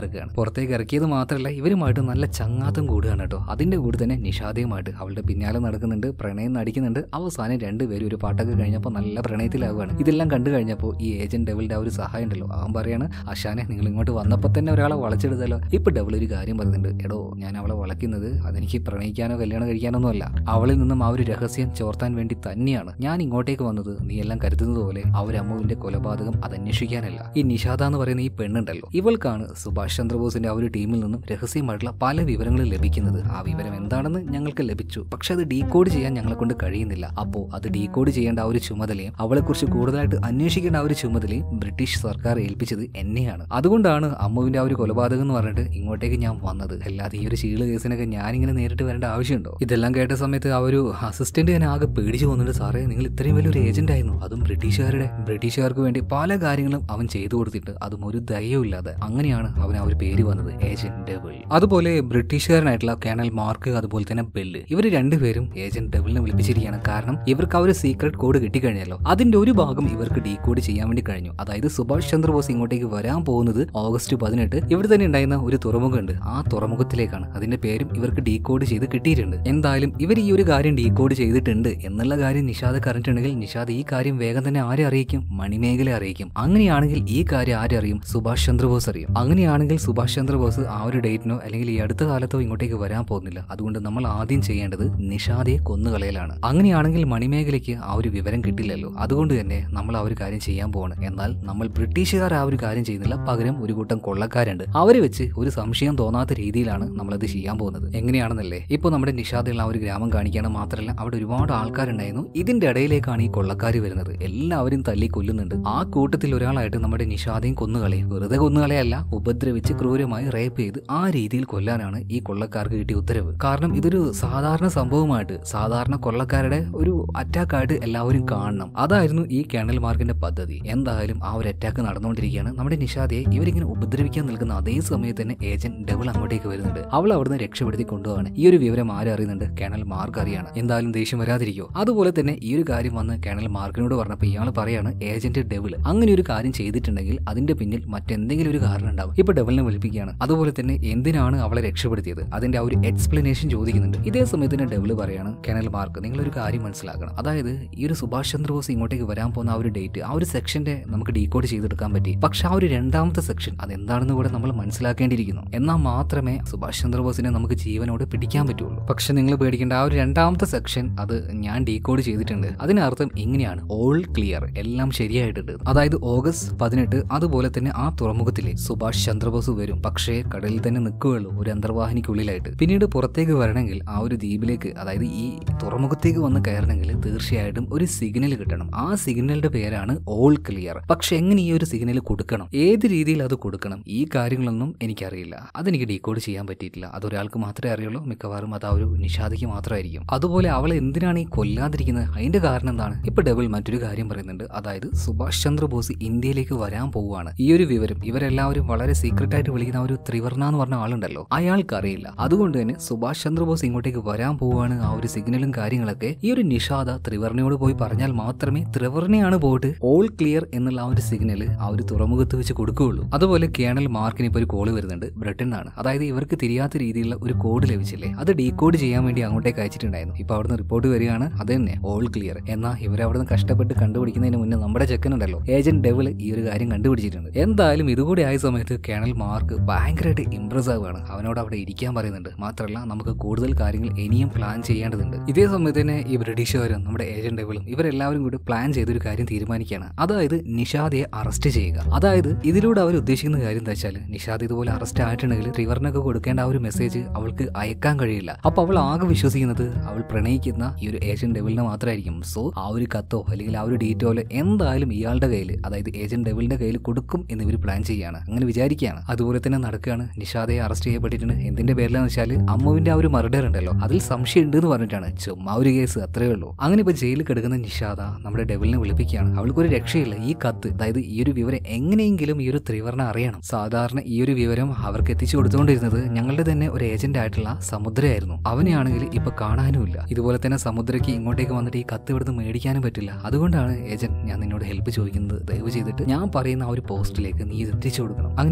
പുറത്തേക്കാക്കുകയാണ് പുറത്തേക്ക് ഇറക്കിയത് മാത്രമല്ല ഇവരുമായിട്ട് നല്ല ചങ്ങാത്തം കൂടുകയാണ് കേട്ടോ അതിന്റെ കൂടെ തന്നെ നിഷാദയുമായിട്ട് അവളുടെ പിന്നാലെ നടക്കുന്നുണ്ട് പ്രണയം നടിക്കുന്നുണ്ട് അവസാനം രണ്ടുപേരും ഒരു പാട്ടൊക്കെ കഴിഞ്ഞപ്പോൾ നല്ല പ്രണയത്തിലാവുകയാണ് ഇതെല്ലാം കണ്ടു കഴിഞ്ഞപ്പോൾ ഈ ഏജന്റ് ഡെവിളുടെ ആ ഒരു സഹായം ഉണ്ടല്ലോ അവൻ പറയാണ് അശാനെ നിങ്ങൾ ഇങ്ങോട്ട് വന്നപ്പോൾ തന്നെ ഒരാളെ വളച്ചെടുത്തല്ലോ ഇപ്പൊ ഡെവിൾ ഒരു കാര്യം പറയുന്നുണ്ട് എടോ ഞാൻ അവളെ വളയ്ക്കുന്നത് അതെനിക്ക് പ്രണയിക്കാനോ കല്യാണം കഴിക്കാനോ ഒന്നും അല്ല അവളിൽ നിന്നും ആ ഒരു രഹസ്യം ചോർത്താൻ വേണ്ടി തന്നെയാണ് ഞാൻ ഇങ്ങോട്ടേക്ക് വന്നത് നീ എല്ലാം കരുതുന്നത് പോലെ അവരമ്മുവിന്റെ കൊലപാതകം അത് അന്വേഷിക്കാനല്ല ഈ നിഷാദ എന്ന് പറയുന്ന ഈ പെണ്ണുണ്ടല്ലോ ഇവൾക്കാണ് സുഭാഷ് ചന്ദ്രബോസിന്റെ ആ ഒരു ടീമിൽ നിന്നും രഹസ്യമായിട്ടുള്ള പല വിവരങ്ങളും ലഭിക്കുന്നത് ആ വിവരം എന്താണെന്ന് ഞങ്ങൾക്ക് ലഭിച്ചു പക്ഷെ അത് ഡീകോഡ് ചെയ്യാൻ ഞങ്ങളെ കൊണ്ട് കഴിയുന്നില്ല അപ്പോൾ അത് ഡീകോഡ് ചെയ്യേണ്ട ആ ഒരു ചുമതലയും അവളെക്കുറിച്ച് കൂടുതലായിട്ട് അന്വേഷിക്കേണ്ട ആ ഒരു ചുമതലയും ബ്രിട്ടീഷ് സർക്കാർ ഏൽപ്പിച്ചത് എന്നെയാണ് അതുകൊണ്ടാണ് അമ്മുവിന്റെ ആ ഒരു കൊലപാതകം എന്ന് പറഞ്ഞിട്ട് ഇങ്ങോട്ടേക്ക് ഞാൻ വന്നത് അല്ലാതെ ഈ ഒരു ചീള് കേസിനൊക്കെ ഞാനിങ്ങനെ നേരിട്ട് വരേണ്ട ആവശ്യമുണ്ടോ ഇതെല്ലാം കേട്ട സമയത്ത് ആ ഒരു അസിസ്റ്റന്റ് ഞാൻ ആകെ പേടിച്ചു പോകുന്നുണ്ട് സാറേ നിങ്ങൾ ഇത്രയും വലിയൊരു ഏജന്റ് ആയിരുന്നു അതും ബ്രിട്ടീഷുകാരുടെ ബ്രിട്ടീഷുകാർക്ക് വേണ്ടി പല കാര്യങ്ങളും അവൻ ചെയ്തു കൊടുത്തിട്ട് അതും ഒരു ദയവുമില്ലാതെ അങ്ങനെയാണ് അവൻ ആ ഒരു പേര് വന്നത് ഏജന്റ് ഡെവിൾ അതുപോലെ ബ്രിട്ടീഷുകാരനായിട്ടുള്ള കേണൽ മാർക്ക് അതുപോലെ തന്നെ ബെല്ല് ഇവർ രണ്ടുപേരും ഏജന്റ് ഡെവിളിനെ വിളിപ്പിച്ചിരിക്കുകയാണ് കാരണം ഇവർക്ക് ആ ഒരു സീക്രട്ട് കോഡ് കിട്ടിക്കഴിഞ്ഞല്ലോ അതിന്റെ ഒരു ഭാഗം ഇവർക്ക് ഡീകോഡ് ചെയ്യാൻ വേണ്ടി കഴിഞ്ഞു അതായത് സുഭാഷ് ചന്ദ്രബോസ് ഇങ്ങോട്ടേക്ക് വരാൻ പോകുന്നത് ഓഗസ്റ്റ് പതിനെട്ട് ഇവിടെ തന്നെ ഉണ്ടായിരുന്ന ഒരു തുറമുഖമുണ്ട് ആ തുറമുഖത്തിലേക്കാണ് അതിന്റെ പേരും ഇവർക്ക് ഡീകോഡ് ചെയ്ത് കിട്ടിയിട്ടുണ്ട് എന്തായാലും ഇവർ ഈ ഒരു കാര്യം ഡീകോഡ് ചെയ്തിട്ടുണ്ട് എന്നുള്ള കാര്യം നിഷാദ് അറിഞ്ഞിട്ടുണ്ടെങ്കിൽ നിഷാദ് ഈ കാര്യം വേഗം തന്നെ ആരെ അറിയിക്കും മണിമേഖല അറിയിക്കും അങ്ങനെയാണെങ്കിൽ ഈ കാര്യം ആരെ അറിയും സുഭാഷ് ചന്ദ്രബോസ് അറിയും അങ്ങനെയാണെങ്കിൽ സുഭാഷ് ചന്ദ്രബോസ് ആ ഒരു ഡേറ്റിനോ അല്ലെങ്കിൽ ഈ അടുത്ത കാലത്തോ ഇങ്ങോട്ടേക്ക് വരാൻ പോകുന്നില്ല അതുകൊണ്ട് നമ്മൾ ആദ്യം ചെയ്യേണ്ടത് നിഷാദയെ കൊന്നുകളയലാണ് അങ്ങനെയാണെങ്കിൽ മണിമേഖലയ്ക്ക് ആ ഒരു വിവരം കിട്ടില്ലല്ലോ അതുകൊണ്ട് തന്നെ നമ്മൾ ആ ഒരു കാര്യം ചെയ്യാൻ പോവാണ് എന്നാൽ നമ്മൾ ബ്രിട്ടീഷുകാർ ആ ഒരു കാര്യം ചെയ്യുന്നില്ല പകരം ഒരു കൂട്ടം കൊള്ളക്കാരുണ്ട് അവരെ വെച്ച് ഒരു സംശയം തോന്നാത്ത രീതിയിലാണ് നമ്മളത് ചെയ്യാൻ പോകുന്നത് എങ്ങനെയാണെന്നല്ലേ ഇപ്പോൾ നമ്മുടെ നിഷാദയുള്ള ആ ഒരു ഗ്രാമം കാണിക്കാണ് മാത്രമല്ല അവിടെ ഒരുപാട് ആൾക്കാരുണ്ടായിരുന്നു ഇതിന്റെ ഇടയിലേക്കാണ് ഈ കൊള്ളക്കാർ വരുന്നത് എല്ലാവരും തല്ലി കൊല്ലുന്നുണ്ട് ആ കൂട്ടത്തിൽ ഒരാളായിട്ട് നമ്മുടെ നിഷാദയും കൊന്നുകളയും വെറുതെ കൊന്നുകളയല്ല ഉപദ്രവിച്ച് ക്രൂരമായി റേപ്പ് ചെയ്ത് ആ രീതിയിൽ കൊല്ലാനാണ് ഈ കൊള്ളക്കാർക്ക് കിട്ടിയ ഉത്തരവ് കാരണം ഇതൊരു സാധാരണ സംഭവമായിട്ട് സാധാരണ കൊള്ളക്കാരുടെ ഒരു അറ്റാക്കായിട്ട് എല്ലാവരും കാണണം അതായിരുന്നു ഈ കേണൽ മാർക്കിന്റെ പദ്ധതി എന്തായാലും ആ ഒരു അറ്റാക്ക് നടന്നുകൊണ്ടിരിക്കുകയാണ് നമ്മുടെ നിഷാദയെ ഇവരിങ്ങനെ ഉപദ്രവിക്കാൻ നിൽക്കുന്ന അതേ സമയത്ത് തന്നെ ഏജന്റ് ഡബിൾ അങ്ങോട്ടേക്ക് വരുന്നുണ്ട് അവൾ അവിടുന്ന് രക്ഷപ്പെടുത്തി കൊണ്ടുപോവാണ് ഈ ഒരു വിവരം ആരും അറിയുന്നുണ്ട് കേണൽ മാർക്ക് അറിയാണ് എന്തായാലും ദേഷ്യം വരാതിരിക്കോ അതുപോലെ തന്നെ ഈ ഒരു കാര്യം വന്ന് കേണൽ മാർക്കിനോട് പറഞ്ഞപ്പോൾ ഇയാൾ പറയാണ് ഏജന്റ് ഡെവിൾ അങ്ങനെ ഒരു കാര്യം ചെയ്തിട്ടുണ്ടെങ്കിൽ അതിന്റെ പിന്നിൽ മറ്റെന്തെങ്കിലും ഒരു കാരണം ഉണ്ടാവും ഇപ്പൊ ഡെവിളിനെ വിളിപ്പിക്കുകയാണ് അതുപോലെ തന്നെ എന്തിനാണ് അവളെ രക്ഷപ്പെടുത്തിയത് അതിന്റെ ആ ഒരു എക്സ്പ്ലനേഷൻ ചോദിക്കുന്നുണ്ട് ഇതേ സമയത്ത് തന്നെ ഡെവിൾ പറയാണ് കേണൽ മാർക്ക് നിങ്ങൾ ഒരു കാര്യം മനസ്സിലാക്കണം അതായത് ഈ ഒരു സുഭാഷ് ചന്ദ്രബോസ് ഇങ്ങോട്ടേക്ക് വരാൻ പോകുന്ന ആ ഒരു ഡേറ്റ് ആ ഒരു സെക്ഷന്റെ നമുക്ക് ഡീകോഡ് ചെയ്തെടുക്കാൻ പറ്റി പക്ഷെ ആ ഒരു രണ്ടാമത്തെ സെക്ഷൻ അതെന്താണെന്ന് കൂടെ നമ്മൾ മനസ്സിലാക്കേണ്ടിയിരിക്കുന്നു എന്നാൽ മാത്രമേ സുഭാഷ് ചന്ദ്രബോസിനെ നമുക്ക് ജീവനോട് പിടിക്കാൻ പറ്റുള്ളൂ പക്ഷെ നിങ്ങൾ പേടിക്കേണ്ട ആ ഒരു രണ്ടാമത്തെ സെക്ഷൻ അത് ഞാൻ ഡീകോഡ് ചെയ്തിട്ടുണ്ട് അതിനർത്ഥം ഇങ്ങനെയാണ് ഓൾ ക്ലിയർ എല്ലാം ശരിയായിട്ടുണ്ട് അതായത് ഓഗസ്റ്റ് പതിനെട്ട് അതുപോലെ തന്നെ ആ തുറമുഖത്തിലെ സുഭാഷ് ചന്ദ്രബോസ് വരും പക്ഷേ കടലിൽ തന്നെ നിൽക്കുകയുള്ളൂ ഒരു അന്തർവാഹിനിക്കുള്ളിലായിട്ട് പിന്നീട് പുറത്തേക്ക് വരണമെങ്കിൽ ആ ഒരു ദ്വീപിലേക്ക് അതായത് ഈ തുറമുഖത്തേക്ക് വന്ന് കയറണമെങ്കിൽ തീർച്ചയായിട്ടും ഒരു സിഗ്നൽ കിട്ടണം ആ സിഗ്നലിന്റെ പേരാണ് ഓൾ ക്ലിയർ പക്ഷെ എങ്ങനെ ഈ ഒരു സിഗ്നൽ കൊടുക്കണം ഏത് രീതിയിൽ അത് കൊടുക്കണം ഈ കാര്യങ്ങളൊന്നും എനിക്കറിയില്ല അതെനിക്ക് ഡീകോഡ് ചെയ്യാൻ പറ്റിയിട്ടില്ല അതൊരാൾക്ക് മാത്രമേ അറിയുള്ളൂ മിക്കവാറും അത് ആ ഒരു നിഷാദയ്ക്ക് മാത്രമായിരിക്കും അതുപോലെ അവളെ എന്തിനാണ് ഈ കൊല്ലാതിരിക്കുന്നത് അതിന്റെ കാരണം എന്താണ് ഇപ്പൊ ഡബിൾ മറ്റൊരു കാര്യം പറയുന്നുണ്ട് അതായത് സുഭാഷ് ചന്ദ്രബോസ് ഇന്ത്യയിലേക്ക് വരാൻ പോവുകയാണ് ഈ ഒരു വിവരം ഇവരെല്ലാവരും വളരെ സീക്രട്ട് ആയിട്ട് വിളിക്കുന്ന ആ ഒരു ത്രിവർണ എന്ന് പറഞ്ഞ ആളുണ്ടല്ലോ അയാൾക്ക് അറിയില്ല അതുകൊണ്ട് തന്നെ സുഭാഷ് ചന്ദ്രബോസ് ഇങ്ങോട്ടേക്ക് വരാൻ പോവുകയാണ് ആ ഒരു സിഗ്നലും കാര്യങ്ങളൊക്കെ ഈ ഒരു നിഷാദ ത്രിവർണയോട് പോയി പറഞ്ഞാൽ മാത്രമേ ത്രിവർണയാണ് പോയിട്ട് ഓൾ ക്ലിയർ എന്നുള്ള ആ ഒരു സിഗ്നൽ ആ ഒരു തുറമുഖത്ത് വെച്ച് കൊടുക്കുകയുള്ളൂ അതുപോലെ കേണൽ മാർക്കിന് ഇപ്പോൾ ഒരു കോള് വരുന്നുണ്ട് ബ്രിട്ടൻ ആണ് അതായത് ഇവർക്ക് തിരിയാത്ത രീതിയിലുള്ള ഒരു കോഡ് ലഭിച്ചില്ലേ അത് ഡീകോഡ് ചെയ്യാൻ വേണ്ടി അങ്ങോട്ടേക്ക് അയച്ചിട്ടുണ്ടായിരുന്നു ഇപ്പൊ അവിടുന്ന് റിപ്പോർട്ട് വരികയാണ് അത് തന്നെ ഓൾ ക്ലിയർ എന്നാൽ ഇവർ അവിടുന്ന് കഷ്ടപ്പെട്ട് കണ്ടുപിടിക്കുന്നതിന് മുന്നേ നമ്മുടെ ചെക്കനുണ്ടല്ലോ ഏജന്റ് ഡെവിൾ ഈ ഒരു കാര്യം കണ്ടുപിടിച്ചിട്ടുണ്ട് എന്തായാലും ഇതുകൂടി ആയ സമയത്ത് കേണൽ മാർക്ക് ഭയങ്കരമായിട്ട് ഇംപ്രസ് ആവുകയാണ് അവനോട് അവിടെ ഇരിക്കാൻ പറയുന്നുണ്ട് മാത്രമല്ല നമുക്ക് കൂടുതൽ കാര്യങ്ങൾ ഇനിയും പ്ലാൻ ചെയ്യേണ്ടതുണ്ട് ഇതേ സമയത്ത് തന്നെ ഈ ബ്രിട്ടീഷുകാരും നമ്മുടെ ഏജന്റ് ഡെവിളും ഇവരെല്ലാവരും കൂടി പ്ലാൻ ചെയ്തൊരു കാര്യം തീരുമാനിക്കുകയാണ് അതായത് നിഷാദയെ അറസ്റ്റ് ചെയ്യുക അതായത് ഇതിലൂടെ അവർ ഉദ്ദേശിക്കുന്ന കാര്യം എന്താ വെച്ചാൽ നിഷാദ് ഇതുപോലെ അറസ്റ്റ് ആയിട്ടുണ്ടെങ്കിൽ ട്രിവറിനൊക്കെ കൊടുക്കേണ്ട ആ ഒരു മെസ്സേജ് അവൾക്ക് അയക്കാൻ കഴിയില്ല അപ്പൊ അവൾ ആകെ വിശ്വസിക്കുന്നത് അവൾ പ്രണയിക്കുന്ന ഈ ഒരു ഏജന്റ് ഡെവിളിനെ മാത്രമായിരിക്കും സോ ആ ഒരു കത്തോ അല്ലെങ്കിൽ ആ ഒരു ഡീറ്റോയിലോ എന്തായാലും ഇയാളുടെ കയ്യിൽ അതായത് ഏജന്റ് ഡെവിളിന്റെ കയ്യിൽ കൊടുക്കും എന്ന് ഇവർ പ്ലാൻ ചെയ്യുകയാണ് അങ്ങനെ വിചാരിക്കുകയാണ് അതുപോലെ തന്നെ നടക്കുകയാണ് നിഷാദയെ അറസ്റ്റ് ചെയ്യപ്പെട്ടിട്ടുണ്ട് എന്തിന്റെ പേരിലാന്ന് വെച്ചാൽ അമ്മുവിന്റെ ആ ഒരു മർഡർ ഉണ്ടല്ലോ അതിൽ സംശയം ഉണ്ട് എന്ന് പറഞ്ഞിട്ടാണ് ചുമ്മാ ഒരു കേസ് അത്രേ ഉള്ളൂ അങ്ങനെ ഇപ്പൊ ജയിലിൽ കിടക്കുന്ന നിഷാദ നമ്മുടെ ഡെവിളിനെ വിളിപ്പിക്കുകയാണ് അവൾക്കൊരു രക്ഷയില്ല ഈ കത്ത് അതായത് ഈ ഒരു വിവരം എങ്ങനെയെങ്കിലും ഈ ഒരു ത്രിവർണ്ണ അറിയണം സാധാരണ ഈ ഒരു വിവരം അവർക്ക് എത്തിച്ചു കൊടുത്തുകൊണ്ടിരുന്നത് ഞങ്ങളുടെ തന്നെ ഒരു ഏജന്റ് ആയിട്ടുള്ള സമുദ്രയായിരുന്നു അവനെയാണെങ്കിൽ ഇപ്പൊ കാണാനുമില്ല ഇതുപോലെ തന്നെ സമുദ്രയ്ക്ക് ഇങ്ങോട്ടേക്ക് വന്നിട്ട് ഈ കത്ത് ഇവിടുന്ന് മേടിക്കാനും പറ്റില്ല അതുകൊണ്ടാണ് ഏജന്റ് ഞാൻ നിന്നോട് ഹെൽപ്പ് ചോദിക്കുന്നത് ദയവ് ചെയ്തിട്ട് ഞാൻ പറയുന്ന ആ ഒരു പോസ്റ്റിലേക്ക് നീ ഇത് എത്തിച്ചു കൊടുക്കണം അങ്ങനെ ആ ഒരു സ്ഥലം